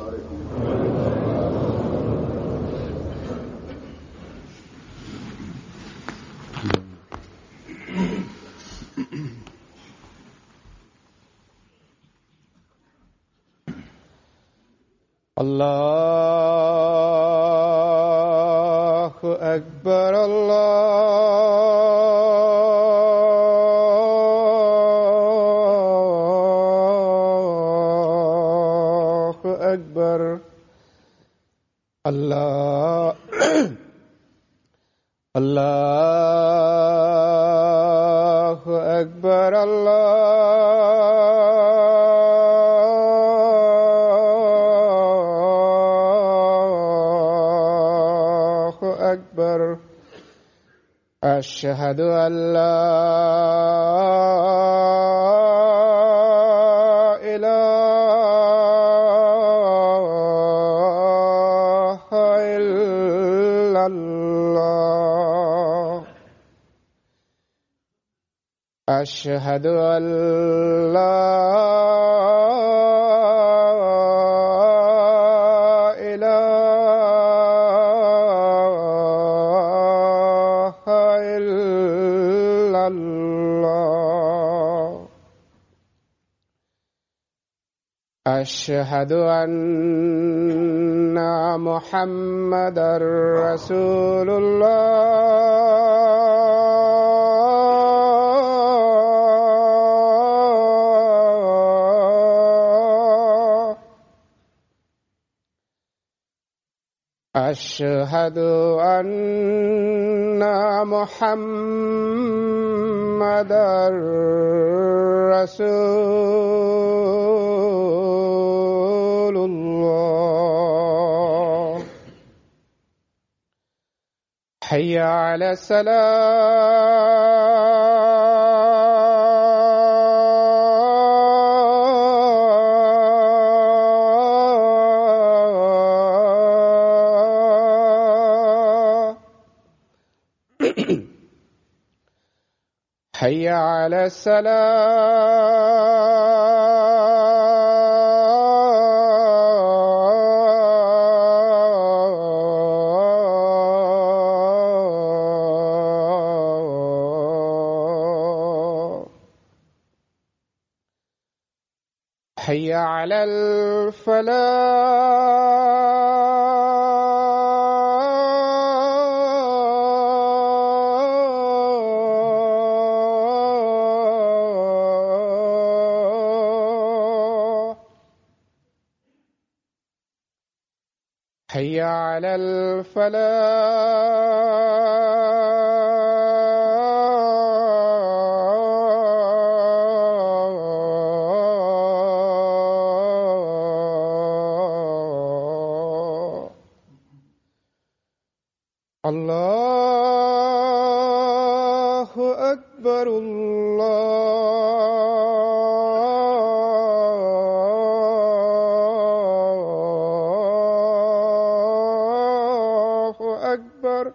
الله أكبر الله أكبر الله الله أكبر الله أكبر أشهد أن لا إله إلا الله أشهد أن لا إله إلا الله أشهد أن محمدا رسول الله أشهد أن محمدا رسول الله حي على السلام حي على السلام حي على الفلاح حي على الفلاح الله أكبر الله أكبر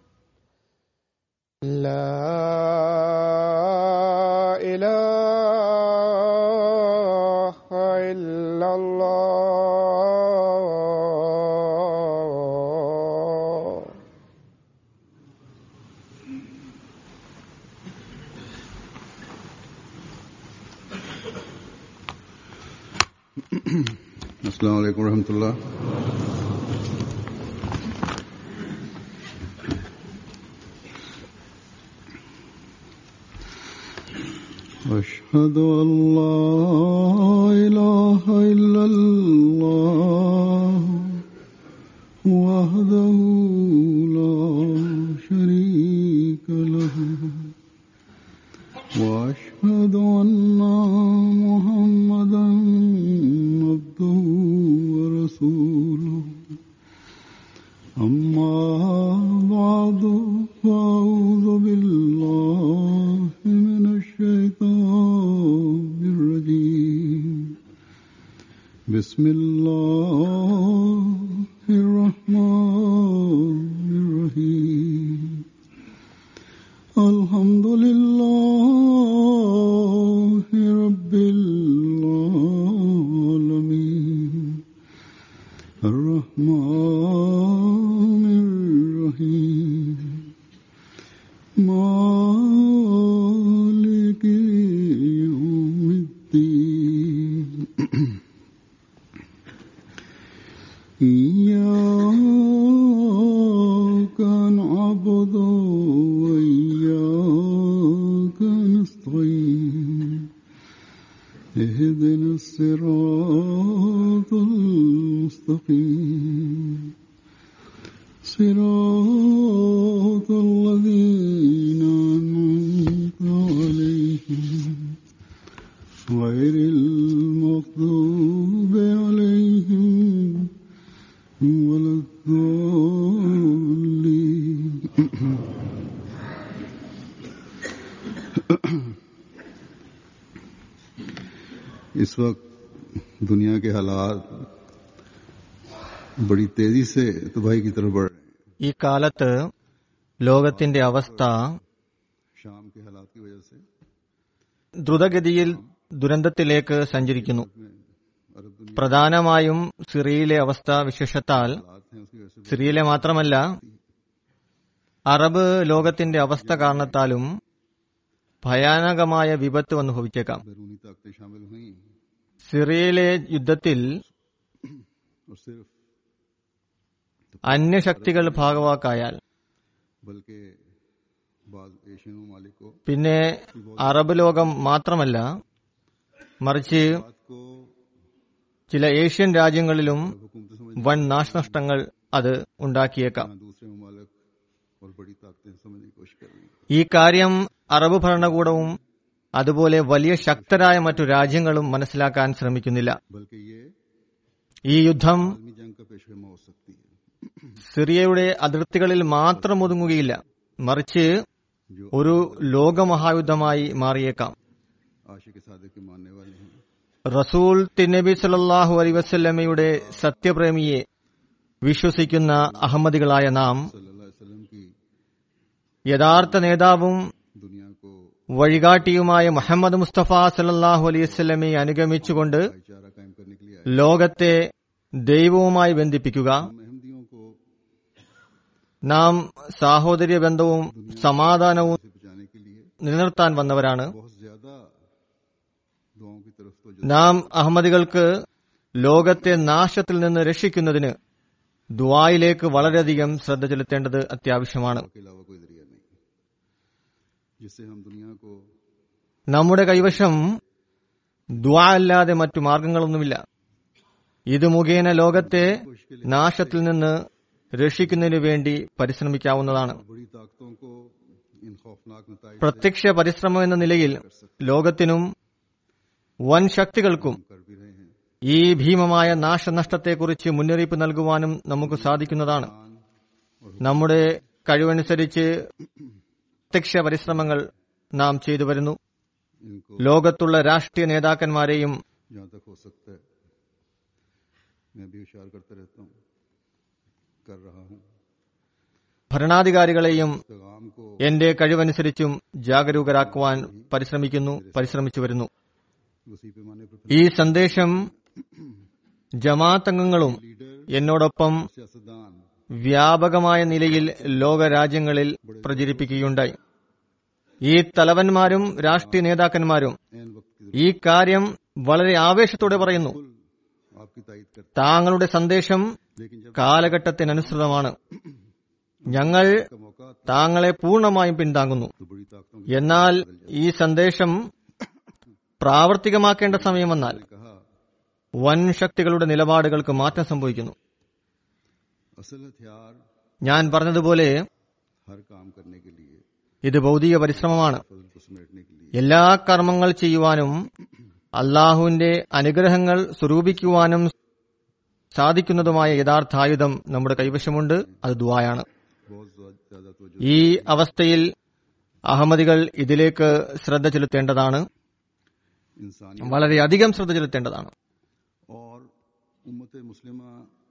لا إله إلا الله السلام عليكم ورحمة الله أشهد أن لا إله إلا الله وحده لا شريك له وأشهد أن محمدا عبده ورسوله أما بعد فأعوذ بالله من الشيطان الرجيم بسم الله الرحمن الرحيم الحمد لله رب العالمين الرحمن الرحيم مالك يوم الدين إياك نعبد وإياك نستعين اهدنا الصراط المستقيم صراط الذين أنعمت عليهم غير المغضوب عليهم ولا الضالين इस वक्त दुनिया के हालात बड़ी तेजी से तबाही की तरफ बढ़ रहे हैं ഈ കാലത്ത് ലോകത്തിന്റെ അവസ്ഥ शाम के हालात की वजह से ദ്രുതഗതിയിൽ ദുരന്തത്തിലേക്ക് സഞ്ചരിക്കുന്നു में अरब दुनिया പ്രധാനമായും സിറിയയിലെ അവസ്ഥ വിശേഷത്താൽ हालात हैं उसकी वजह से സിറിയയിലെ മാത്രമല്ല അറബ് ലോകത്തിന്റെ അവസ്ഥ കാരണത്താലും ഭയാനകമായ വിപത്ത് അനുഭവിച്ചേക്കാം बैरूनी ताकतें शामिल हुई സിറിയയിലെ യുദ്ധത്തിൽ और सिर्फ അന്യശക്തികൾ ഭാഗവാക്കായാൽ बल्कि बाज एशियन ममालिक को പിന്നെ അറബ് ലോകം മാത്രമല്ല മറിച്ച് बात को ചില ഏഷ്യൻ രാജ്യങ്ങളിലും हुकूमत समझ വൻ നാശനഷ്ടങ്ങൾ അത് ഉണ്ടാക്കിയേക്കാം जहाँ दूसरे ममालिक और बड़ी ताकतें समझने की कोशिश कर रही हैं ഈ കാര്യം അറബ് ഭരണകൂടവും അതുപോലെ വലിയ ശക്തരായ മറ്റു രാജ്യങ്ങളും മനസ്സിലാക്കാൻ ശ്രമിക്കുന്നില്ല बल्कि ये ഈ യുദ്ധം आलमी जंग का पेशवेमा हो सकती है സിറിയയുടെ അതിർത്തികളിൽ മാത്രം ഒതുങ്ങുകയില്ല മറിച്ച് जो ഒരു ലോകമഹായുദ്ധമായി മാറിയേക്കാം आशिक सादे के मानने वाले हैं റസൂൽ തിന്നബി സല്ലാഹു അലൈ വസ്ല്ലമയുടെ സത്യപ്രേമിയെ വിശ്വസിക്കുന്ന അഹമ്മദികളായ നാം सल्लल्लाहु अलैहि वसल्लम की യഥാർത്ഥ നേതാവും दुनिया को വഴികാട്ടിയുമായ മുഹമ്മദ് മുസ്തഫ സല്ലാഹു അലൈഹി വസ്ല്ലമയെ അനുഗമിച്ചുകൊണ്ട് भाईचारा कायम करने के लिए आए ലോകത്തെ ദൈവവുമായി ബന്ധിപ്പിക്കുക हम अहमदियों को നാം സാഹോദര്യ ബന്ധവും സമാധാനവും से बचाने के लिए നിലനിർത്താൻ വന്നവരാണ് बहुत ज्यादा दुआओं की तरफ तो നാം അഹമ്മദികൾക്ക് ലോകത്തെ നാശത്തിൽ നിന്ന് രക്ഷിക്കുന്നതിന് ദുആയിലേക്ക് വളരെയധികം ശ്രദ്ധ ചെലുത്തേണ്ടത് അത്യാവശ്യമാണ് के अलावा कोई जरिया नहीं जिससे हम दुनिया को നമ്മുടെ കൈവശം ദ്വാ അല്ലാതെ മറ്റു മാർഗങ്ങളൊന്നുമില്ല ഇത് മുഖേന ലോകത്തെ നാശത്തിൽ നിന്ന് രക്ഷിക്കുന്നതിനു വേണ്ടി പരിശ്രമിക്കാവുന്നതാണ് बड़ी ताकतों को इन खौफनाक नतज പ്രത്യക്ഷ പരിശ്രമം എന്ന നിലയിൽ ലോകത്തിനും വൻ ശക്തികൾക്കും कर भी रहे हैं ഈ ഭീമമായ നാശനഷ്ടത്തെക്കുറിച്ച് മുന്നറിയിപ്പ് നൽകുവാനും നമുക്ക് സാധിക്കുന്നതാണ് നമ്മുടെ കഴിവനുസരിച്ച് പ്രത്യക്ഷ പരിശ്രമങ്ങൾ നാം ചെയ്തു വരുന്നു इनको ലോകത്തുള്ള രാഷ്ട്രീയ നേതാക്കന്മാരെയും जहां तक हो सकता है मैं भी इशार करता रहता हूँ कर रहा हूँ ഭരണാധികാരികളെയും पैगाम को എന്റെ കഴിവനുസരിച്ചും ജാഗരൂകരാക്കുവാൻ പരിശ്രമിക്കുന്നു പരിശ്രമിച്ചു വരുന്നു वसी पैमाने पर ഈ സന്ദേശം ജമാഅത്തംഗങ്ങളും എന്നോടൊപ്പം सियासतदान വ്യാപകമായ നിലയിൽ ലോകരാജ്യങ്ങളിൽ പ്രചരിപ്പിക്കുകയുണ്ടായി ഈ തലവന്മാരും രാഷ്ട്രീയ നേതാക്കന്മാരും एन वक्त की ഈ കാര്യം വളരെ ആവേശത്തോടെ പറയുന്നു जरूरत आपकी तायद करते താങ്കളുടെ സന്ദേശം लेकिन जब കാലഘട്ടത്തിനനുസൃതമാണ് ഞങ്ങൾ का मौका आता താങ്കളെ പൂർണ്ണമായും പിന്താങ്ങുന്നു तो बड़ी ताकतों എന്നാൽ ഈ സന്ദേശം പ്രാവർത്തികമാക്കേണ്ട സമയം വന്നാൽ ने कहा വൻ ശക്തികളുടെ നിലപാടുകൾക്ക് മാറ്റം സംഭവിക്കുന്നു असल हथियार ഞാൻ പറഞ്ഞതുപോലെ हर काम करने के लिए ഇത് ഭൗതിക പരിശ്രമമാണ് फजल को समेटने के लिए എല്ലാ കർമ്മങ്ങൾ ചെയ്യുവാനും അള്ളാഹുവിന്റെ അനുഗ്രഹങ്ങൾ സ്വരൂപിക്കുവാനും സാധിക്കുന്നതുമായ യഥാർത്ഥ ആയുധം നമ്മുടെ കൈവശമുണ്ട് അത് ദുആയാണ് बहुत ज्यादा तो ഈ അവസ്ഥയിൽ അഹമ്മദികൾ ഇതിലേക്ക് ശ്രദ്ധ ചെലുത്തേണ്ടതാണ് इंसानी വളരെയധികം ശ്രദ്ധ ചെലുത്തേണ്ടതാണ് और उम्मत मुस्लिमा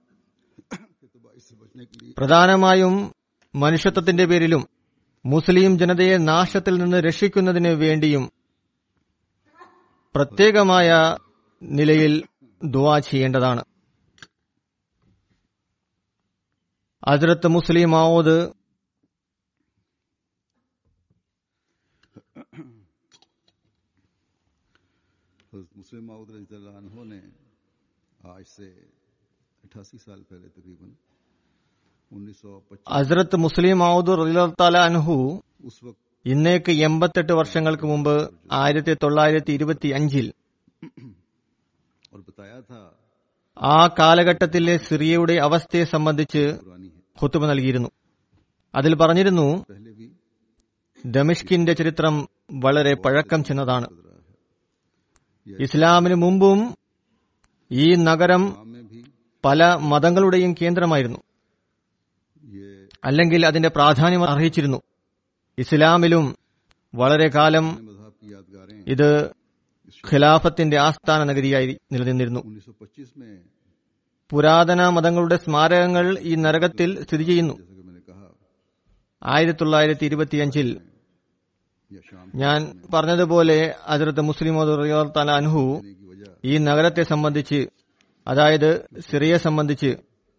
के तबाही से बचने के लिए പ്രധാനമായും മനുഷ്യത്വത്തിന്റെ പേരിലും മുസ്ലിം ജനതയെ നാശത്തിൽ നിന്ന് രക്ഷിക്കുന്നതിന് വേണ്ടിയും പ്രത്യേകമായ നിലയിൽ ദുവാ ചെയ്യേണ്ടതാണ് ഹസ്രത്ത് മുസ്ലിം മാവൂദ് हज़रत मुस्लिम माउद रजी अल्लाह ने आज से अठासी साल पहले तकरीबन 1925 ഹസ്രത്ത് മുസ്ലിം മാവൂദ് റലിയല്ലാഹു അൻഹു उस वक्त ഇന്നേക്ക് എൺപത്തെട്ട് വർഷങ്ങൾക്ക് മുമ്പ് ആയിരത്തി തൊള്ളായിരത്തി ഇരുപത്തി അഞ്ചിൽ और बताया था ആ കാലഘട്ടത്തിലെ സിറിയയുടെ അവസ്ഥയെ സംബന്ധിച്ച് पुरानी है ഖുത്തുബ നൽകിയിരുന്നു അതിൽ പറഞ്ഞിരുന്നു पहले भी ദമിഷ്കിന്റെ ചരിത്രം വളരെ പഴക്കം ചെന്നതാണ് गुजरा है ഇസ്ലാമിന് മുമ്പും ഈ നഗരം गांव में भी പല മതങ്ങളുടെയും കേന്ദ്രമായിരുന്നു ये അല്ലെങ്കിൽ അതിന്റെ പ്രാധാന്യം അർഹിച്ചിരുന്നു ഇസ്ലാമിലും വളരെ കാലം मजहब की यादगारें ഇത് ഖിലാഫത്തിന്റെ ആസ്ഥാന നഗരിയായി നിലനിന്നിരുന്നു 1925 में പുരാതന മതങ്ങളുടെ സ്മാരകങ്ങൾ ഈ നരകത്തിൽ സ്ഥിതി ചെയ്യുന്നു जैसा कि मैंने कहा ആയിരത്തി തൊള്ളായിരത്തി ഇരുപത്തിയഞ്ചിൽ या शाम ഞാൻ പറഞ്ഞതുപോലെ അതിർത്ത് മുസ്ലിം അൻഹു देने की वजह ഈ നഗരത്തെ സംബന്ധിച്ച് അതായത് സിറിയെ സംബന്ധിച്ച്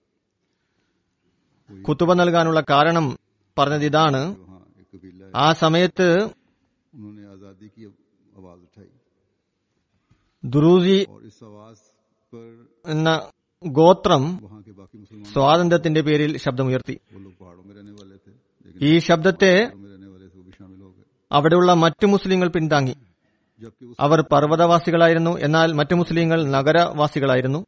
കുത്തുബ നൽകാനുള്ള കാരണം പറഞ്ഞത് ഇതാണ് वहाँ एक कबीला है ആ സമയത്ത് उन्होंने आजादी की आवाज उठाई ദുറൂസി और इस आवाज पर എന്ന ഗോത്രം वहाँ के बाकी मुसलमान സ്വാതന്ത്ര്യത്തിന്റെ പേരിൽ ശബ്ദമുയർത്തി वो लोग पहाड़ों में रहने वाले थे लेकिन ഈ ശബ്ദത്തെ पहाड़ों में रहने वाले थे वो भी शामिल हो गए അവിടെയുള്ള മറ്റു മുസ്ലിങ്ങൾ പിന്താങ്ങി जबकि उस അവർ പർവ്വതവാസികളായിരുന്നു എന്നാൽ മറ്റു മുസ്ലിങ്ങൾ നഗരവാസികളായിരുന്നു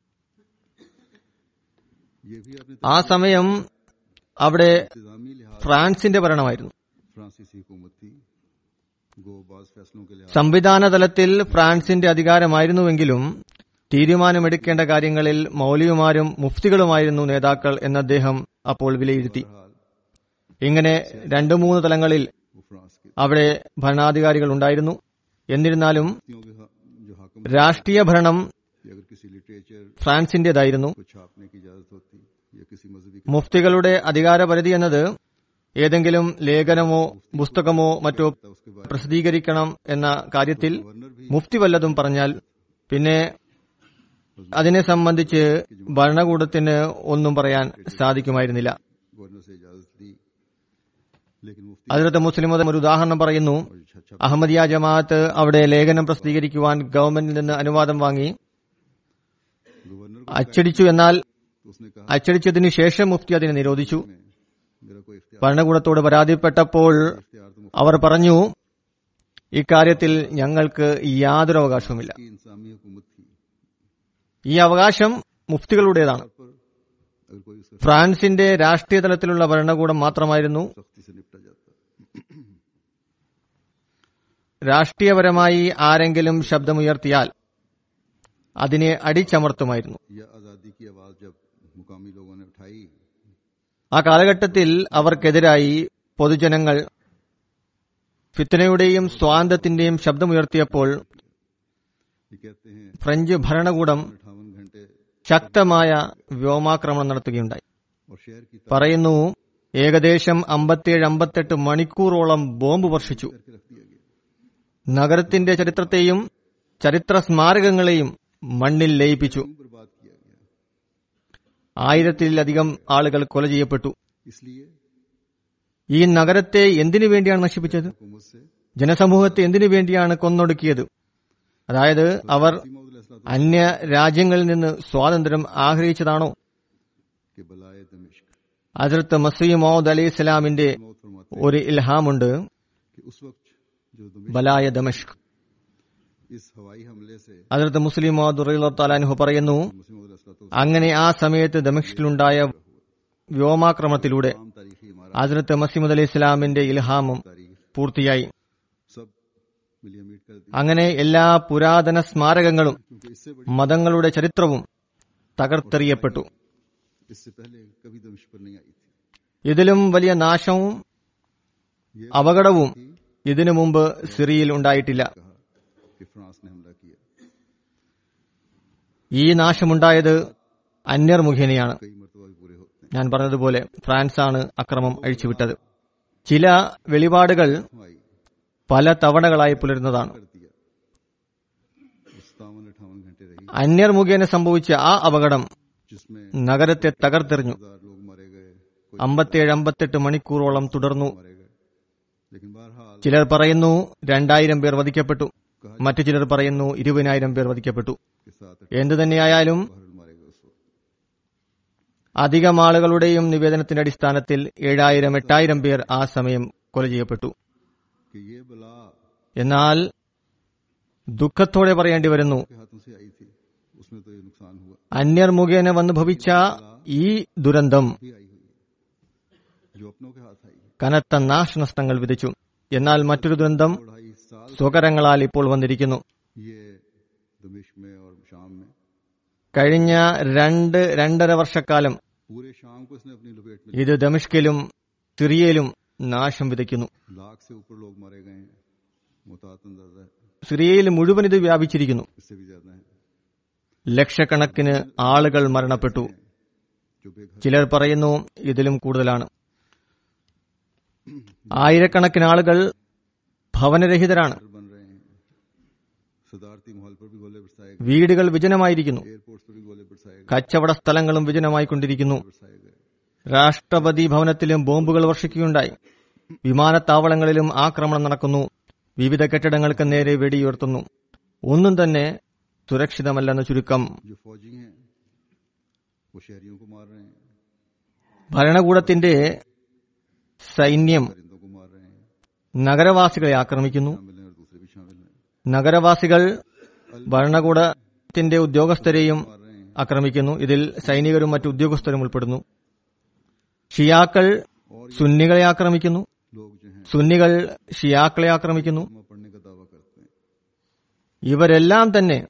ये भी अपने ആ സമയം അവിടെ इंतजामी लिहाज ഫ്രാൻസിന്റെ ഭരണമായിരുന്നു फ्रांसीसी हुकूमत थी गो बाज फैसलों के लिहाज സംവിധാന തലത്തിൽ ഫ്രാൻസിന്റെ അധികാരമായിരുന്നുവെങ്കിലും തീരുമാനമെടുക്കേണ്ട കാര്യങ്ങളിൽ മൗലിയുമാരും മുഫ്തികളുമായിരുന്നു നേതാക്കൾ എന്ന് അദ്ദേഹം അപ്പോൾ വിലയിരുത്തി हाल ഇങ്ങനെ രണ്ടു മൂന്ന് തലങ്ങളിൽ वो फ्रांस के അവിടെ ഭരണാധികാരികൾ ഉണ്ടായിരുന്നു എന്നിരുന്നാലും व्यक्तियों के हा- जो हाकम രാഷ്ട്രീയ ഭരണം कि अगर किसी लिटरेचर ഫ്രാൻസിന്റേതായിരുന്നു को छापने की इजाजत होती या किसी मजहबी മുഫ്തികളുടെ അധികാരപരിധി എന്നത് ഏതെങ്കിലും ലേഖനമോ പുസ്തകമോ മറ്റോ किताब उसके बाद പ്രസിദ്ധീകരിക്കണം എന്ന കാര്യത്തിൽ गवर्नर भी മുഫ്തി വല്ലതും പറഞ്ഞാൽ പിന്നെ അതിനെ സംബന്ധിച്ച് ഭരണകൂടത്തിന് ഒന്നും പറയാൻ സാധിക്കുമായിരുന്നില്ല गवर्नर से इजाजत ली लेकिन मुफ्ती അതിലത്തെ മുസ്ലിം മതം ഒരു ഉദാഹരണം പറയുന്നു और छा- छाप അഹമ്മദിയ ജമാഅത്ത് അവിടെ ലേഖനം പ്രസിദ്ധീകരിക്കുവാൻ ഗവൺമെന്റിൽ നിന്ന് അനുവാദം വാങ്ങി गवर्नर को അച്ചടിച്ചു എന്നാൽ तो उसने कहा അച്ചടിച്ചതിനു ശേഷം മുഫ്തി അതിനെ നിരോധിച്ചു मैं मेरा कोई इख्तियार ഭരണകൂടത്തോട് പരാതിപ്പെട്ടപ്പോൾ इख्तियार तो അവർ പറഞ്ഞു ഇക്കാര്യത്തിൽ ഞങ്ങൾക്ക് യാതൊരു അവകാശവുമില്ല मुफ्ती की इंसामी हुकूमत थी ഈ അവകാശം മുഫ്തികളുടേതാണ് तौर पर अगर कोई उसका ഫ്രാൻസിന്റെ രാഷ്ട്രീയ തലത്തിലുള്ള ഭരണകൂടം മാത്രമായിരുന്നു सख्ती से निपटा जाता രാഷ്ട്രീയപരമായി ആരെങ്കിലും ശബ്ദമുയർത്തിയാൽ അതിനെ അടിച്ചമർത്തുമായിരുന്നു या आजादी की आवाज जब मुकामी लोगों ने उठाई ആ കാലഘട്ടത്തിൽ അവർക്കെതിരായി പൊതുജനങ്ങൾ ഫിത്തനയുടെയും സ്വാതന്ത്ര്യത്തിന്റെയും ശബ്ദമുയർത്തിയപ്പോൾ ये कहते हैं ഫ്രഞ്ച് ഭരണകൂടം अठावन घंटे ശക്തമായ വ്യോമാക്രമണം നടത്തുകയുണ്ടായി और शहर की പറയുന്നു ഏകദേശം അമ്പത്തിയേഴ് അമ്പത്തെട്ട് മണിക്കൂറോളം ബോംബ് വർഷിച്ചു करके रख दिया गया നഗരത്തിന്റെ ചരിത്രത്തെയും ചരിത്ര സ്മാരകങ്ങളെയും മണ്ണിൽ ലയിപ്പിച്ചു क्यों बर्बाद किया गया ആയിരത്തിലധികം ആളുകൾ കൊല ചെയ്യപ്പെട്ടു इसलिए ഈ നഗരത്തെ എന്തിനു വേണ്ടിയാണ് നശിപ്പിച്ചത് हुकूमत से ജനസമൂഹത്തെ എന്തിനു വേണ്ടിയാണ് കൊന്നൊടുക്കിയത് അതായത് അവർ അന്യ രാജ്യങ്ങളിൽ നിന്ന് സ്വാതന്ത്ര്യം ആഗ്രഹിച്ചതാണോ के बलाए दमिश्क അതിർത്ത് മസീമോദ് അലി ഇസ്ലാമിന്റെ मौत फरमाते ഒരു ഇൽഹാമുണ്ട് कि उस वक्त जो दमिश्क ബലായ ദമഷ്ക് इस हवाई हमले से അതിർത്ത് मुस्लिം മോദുറു പറയുന്നു मुस्लिम तो അങ്ങനെ ആ സമയത്ത് ദമിഷ്കിലുണ്ടായ വ്യോമാക്രമണത്തിലൂടെ तमाम तारीखी इमारत അതിർത്ത് മസീമദ് അലി ഇസ്ലാമിന്റെ ഇൽഹാമും तारीख പൂർത്തിയായി सब मिलिया मीट कर दी അങ്ങനെ എല്ലാ പുരാതന സ്മാരകങ്ങളും क्योंकि इससे बड़ी മതങ്ങളുടെ ചരിത്രവും തകർത്തെറിയപ്പെട്ടു इससे पहले कभी दमिश्क पर नहीं आई थी ഇതിലും വലിയ നാശവും ये അപകടവും ഇതിനു മുമ്പ് സിറിയയിൽ ഉണ്ടായിട്ടില്ല कहा कि फ्रांस ने हमला किया ഈ നാശമുണ്ടായത് അന്യർ മുഖേനയാണ് कई मरतबा भी पूरे होते हैं ഞാൻ പറഞ്ഞതുപോലെ ഫ്രാൻസാണ് അക്രമം അഴിച്ചുവിട്ടത് ചില വെളിപാടുകൾ आई പല തവണകളായി പുലരുന്നതാണ് कर दिया सतावन अठावन घंटे रही അന്യർ മുഖേന സംഭവിച്ച ആ അപകടം जिसमें നഗരത്തെ തകർത്തെറിഞ്ഞു हजार लोग मारे गए അമ്പത്തേഴ് അമ്പത്തെട്ട് മണിക്കൂറോളം തുടർന്നു मारे गए लेकिन बहरहाल ചിലർ പറയുന്നു രണ്ടായിരം പേർ വധിക്കപ്പെട്ടു മറ്റു ചിലർ പറയുന്നു ഇരുപതിനായിരം പേർ വധിക്കപ്പെട്ടു के साथ എന്തു തന്നെയായാലും बहरहाल मारे गए उस वक्त അധികം ആളുകളുടെയും നിവേദനത്തിന്റെ അടിസ്ഥാനത്തിൽ ഏഴായിരം എട്ടായിരം പേർ ആ സമയം കൊല ചെയ്യപ്പെട്ടു कि ये बला എന്നാൽ ദുഃഖത്തോടെ പറയേണ്ടി വരുന്നു के हाथों से आई थी उसमें तो ये नुकसान हुआ അന്യർ മുഖേന വന്ന് ഭവിച്ച ഈ ദുരന്തം भी आई हुई है जो अपनों के हाथ आई है കനത്ത നാശനഷ്ടങ്ങൾ വിധിച്ചു എന്നാൽ മറ്റൊരു ദുരന്തം और ढाई साल സ്വകരങ്ങളാൽ ഇപ്പോൾ വന്നിരിക്കുന്നു ये दमिश्क में और शाम में കഴിഞ്ഞ രണ്ട് രണ്ടര വർഷക്കാലം पूरे शाम को इसने अपनी लपेट में ഇത് ദമിഷ്കിലും സിറിയയിലും നാശം വിതയ്ക്കുന്നു लाख से ऊपर लोग मारे गए हैं मुतात अंदाजा है സിറിയയിൽ മുഴുവൻ ഇത് വ്യാപിച്ചിരിക്കുന്നു इससे भी ज्यादा है ലക്ഷക്കണക്കിന് ആളുകൾ മരണപ്പെട്ടു जो बेघर ചിലർ പറയുന്നു ഇതിലും കൂടുതലാണ് ആയിരക്കണക്കിന് ആളുകൾ ഭവനരഹിതരാണ് बन रहे हैं सदारती माहौल पर भी गोले बरसाए गए വീടുകൾ വിജനമായിരിക്കുന്നു एयरपोर्ट पर भी गोले बरसाए गए കച്ചവട സ്ഥലങ്ങളും വിജനമായിക്കൊണ്ടിരിക്കുന്നു बरसाए गए രാഷ്ട്രപതി ഭവനത്തിലും ബോംബുകൾ വർഷിക്കുകയുണ്ടായി വിമാനത്താവളങ്ങളിലും ആക്രമണം നടക്കുന്നു വിവിധ കെട്ടിടങ്ങൾക്ക് നേരെ വെടിയുയർത്തുന്നു ഒന്നും തന്നെ സുരക്ഷിതമല്ലെന്ന് ചുരുക്കം जो फौजी हैं वो शहरियों को मार रहे हैं ഭരണകൂടത്തിന്റെ സൈന്യം परिंदों को मार रहे हैं നഗരവാസികളെ ആക്രമിക്കുന്നു शामिल हैं और दूसरे भी शामिल हैं നഗരവാസികൾ ഭരണകൂടത്തിന്റെ ഉദ്യോഗസ്ഥരെയും मार रहे हैं ആക്രമിക്കുന്നു ഇതിൽ സൈനികരും മറ്റു ഉദ്യോഗസ്ഥരും ഉൾപ്പെടുന്നു ഷിയാക്കൾ സുന്നികളെ ആക്രമിക്കുന്നു लोग जो हैं സുന്നികൾ ഷിയാക്കളെ ആക്രമിക്കുന്നു कलमा पढ़ने का दावा करते हैं ഇവരെല്ലാം തന്നെ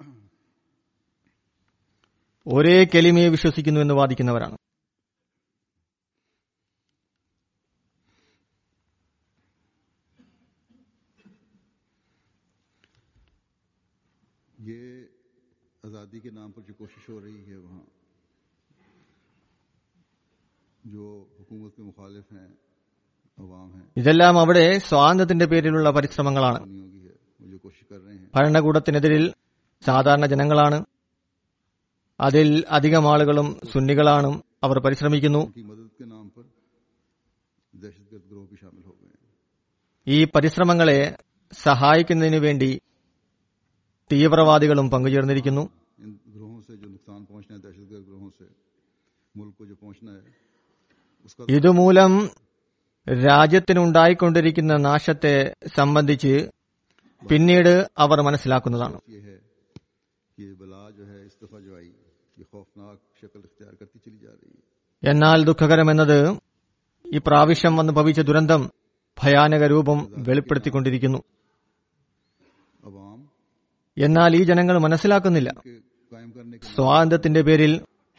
ഒരേ കെലിമയെ വിശ്വസിക്കുന്നു എന്ന് വാദിക്കുന്നവരാണ് ये आज़ादी के नाम पर जो कोशिश हो रही है वहाँ जो हुकूमत के मुखालिफ हैं अवाम हैं ഇതെല്ലാം അവിടെ സ്വാതന്ത്ര്യത്തിന്റെ പേരിലുള്ള പരിശ്രമങ്ങളാണ് दुनिया की है वो जो कोशिश कर रहे हैं ഭരണകൂടത്തിനെതിരിൽ സാധാരണ ജനങ്ങളാണ് അതിൽ അധികം ആളുകളും സുന്നികളാണ് അവർ പരിശ്രമിക്കുന്നു उनकी मदद के नाम पर दहशतगर्द गिरोह भी शामिल हो गए हैं ഈ പരിശ്രമങ്ങളെ സഹായിക്കുന്നതിനു വേണ്ടി തീവ്രവാദികളും പങ്കുചേർന്നിരിക്കുന്നു इन ग्रोहों से जो नुकसान पहुंचना है दहशतगर्द ग्रोहों से मुल्क को जो पहुंचना है उसका ഇതുമൂലം രാജ്യത്തിനുണ്ടായിക്കൊണ്ടിരിക്കുന്ന നാശത്തെ സംബന്ധിച്ച് പിന്നീട് അവർ മനസ്സിലാക്കുന്നതാണ് ये है कि ये बला जो है इस दफा जो आई ये खौफनाक शक्ल इख्तियार करती चली जा रही है എന്നാൽ ദുഃഖകരമെന്നത് ഈ പ്രാവശ്യം വന്ന് ഭവിച്ച ദുരന്തം ഭയാനക രൂപം വെളിപ്പെടുത്തിക്കൊണ്ടിരിക്കുന്നു अवाम എന്നാൽ ഈ ജനങ്ങൾ മനസ്സിലാക്കുന്നില്ല के कायम करने के സ്വാതന്ത്ര്യത്തിന്റെ പേരിൽ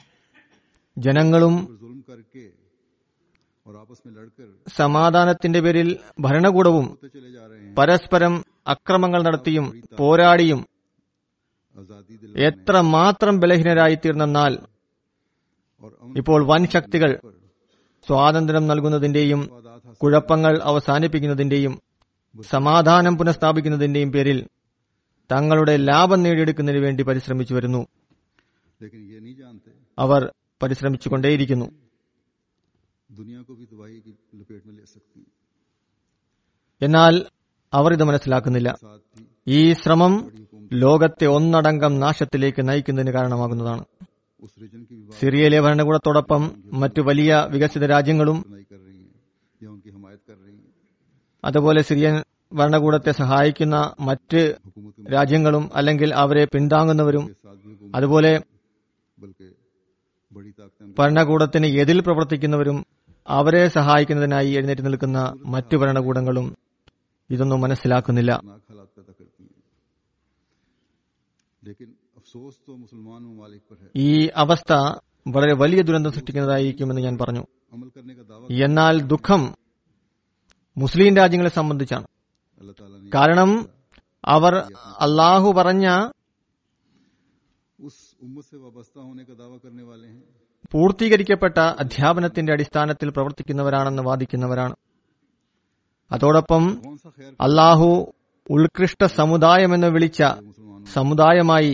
ജനങ്ങളും पर जुल्म करके और आपस में लड़कर സമാധാനത്തിന്റെ പേരിൽ ഭരണകൂടവും होते चले जा रहे हैं പരസ്പരം അക്രമങ്ങൾ നടത്തിയും പോരാടിയും आजादी दिल എത്ര മാത്രം ബലഹീനരായി തീർന്നെന്നാൽ और अमन ഇപ്പോൾ വൻ ശക്തികൾ സ്വാതന്ത്ര്യം നൽകുന്നതിന്റെയും കുഴപ്പങ്ങൾ അവസാനിപ്പിക്കുന്നതിന്റെയും സമാധാനം പുനഃസ്ഥാപിക്കുന്നതിന്റെയും പേരിൽ തങ്ങളുടെ ലാഭം നേടിയെടുക്കുന്നതിന് വേണ്ടി പരിശ്രമിച്ചു വരുന്നു लेकिन ये नहीं जानते അവർ പരിശ്രമിച്ചുകൊണ്ടേയിരിക്കുന്നു दुनिया को भी तबाही की लपेट में ले सकती है എന്നാൽ അവർ ഇത് മനസ്സിലാക്കുന്നില്ല साथ ही ഈ ശ്രമം ലോകത്തെ ഒന്നടങ്കം നാശത്തിലേക്ക് നയിക്കുന്നതിന് കാരണമാകുന്നതാണ് उस रीजन की भी സിറിയയിലെ ഭരണകൂടത്തോടൊപ്പം മറ്റു വലിയ വികസിത രാജ്യങ്ങളും बात कर रही हैं या उनकी हमायत कर रही हैं അതുപോലെ സിറിയൻ ഭരണകൂടത്തെ സഹായിക്കുന്ന മറ്റ് हुकूमत के രാജ്യങ്ങളും അല്ലെങ്കിൽ അവരെ പിന്താങ്ങുന്നവരും साथ भी हुकूमत അതുപോലെ बल्कि बड़ी ताकतें उनके ഭരണകൂടത്തിന് എതിൽ പ്രവർത്തിക്കുന്നവരും അവരെ സഹായിക്കുന്നതിനായി എഴുന്നേറ്റ് നിൽക്കുന്ന മറ്റു ഭരണകൂടങ്ങളും ഇതൊന്നും മനസ്സിലാക്കുന്നില്ല खतरनाक हालात पैदा करती हैं लेकिन अफसोस तो मुसलमान ममालिक पर है ഈ അവസ്ഥ വളരെ വലിയ ദുരന്തം സൃഷ്ടിക്കുന്നതായിരിക്കുമെന്ന് ഞാൻ പറഞ്ഞു अमल करने का दावा എന്നാൽ ദുഃഖം മുസ്ലിം രാജ്യങ്ങളെ സംബന്ധിച്ചാണ് अल्लाह ताला ने കാരണം അവർ അള്ളാഹു പറഞ്ഞ उस उम्मत से वाबस्ता होने का दावा करने वाले हैं പൂർത്തീകരിക്കപ്പെട്ട അധ്യാപനത്തിന്റെ അടിസ്ഥാനത്തിൽ പ്രവർത്തിക്കുന്നവരാണെന്ന് വാദിക്കുന്നവരാണ് അതോടൊപ്പം कौन सा खैर അള്ളാഹു ഉത്കൃഷ്ട സമുദായമെന്ന് വിളിച്ച मुसलमानों സമുദായമായി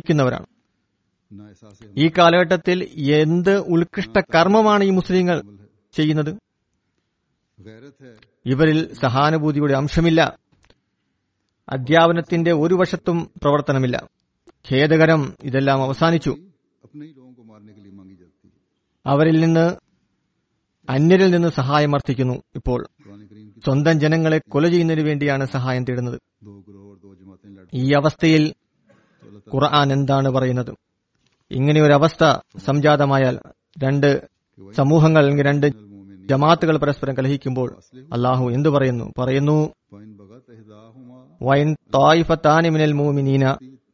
ഗണിക്കുന്നവരാണ് ना एहसास ഈ കാലഘട്ടത്തിൽ എന്ത് ഉത്കൃഷ്ട കർമ്മമാണ് ഈ മുസ്ലിങ്ങൾ ചെയ്യുന്നത് गैरत है ഇവരിൽ സഹാനുഭൂതിയുടെ അംശമില്ല അധ്യാപനത്തിന്റെ ഒരു വശത്തും പ്രവർത്തനമില്ല ഖേദകരം ഇതെല്ലാം അവസാനിച്ചു अपने ही लोगों को मारने के लिए मांगी जाती है അവരിൽ നിന്ന് അന്യരിൽ നിന്ന് സഹായം അർത്ഥിക്കുന്നു ഇപ്പോൾ कुरान करीम की സ്വന്തം ജനങ്ങളെ കൊല ചെയ്യുന്നതിന് വേണ്ടിയാണ് സഹായം തേടുന്നത് दो ग्रोह और दो जमातें लड़ ഈ അവസ്ഥയിൽ तो अल्लाह ഖുർആൻ എന്താണ് പറയുന്നത് ഇങ്ങനെ ഒരു അവസ്ഥ സംജാതമായാൽ രണ്ട് സമൂഹങ്ങൾ അല്ലെങ്കിൽ രണ്ട് मोमिन ജമാത്തുകൾ പരസ്പരം കലഹിക്കുമ്പോൾ അള്ളാഹു എന്തു പറയുന്നു പറയുന്നു फाइन बगत इहदाहुमा വൈൻ തായിഫത്താനി മിനൽ മൂമിനീന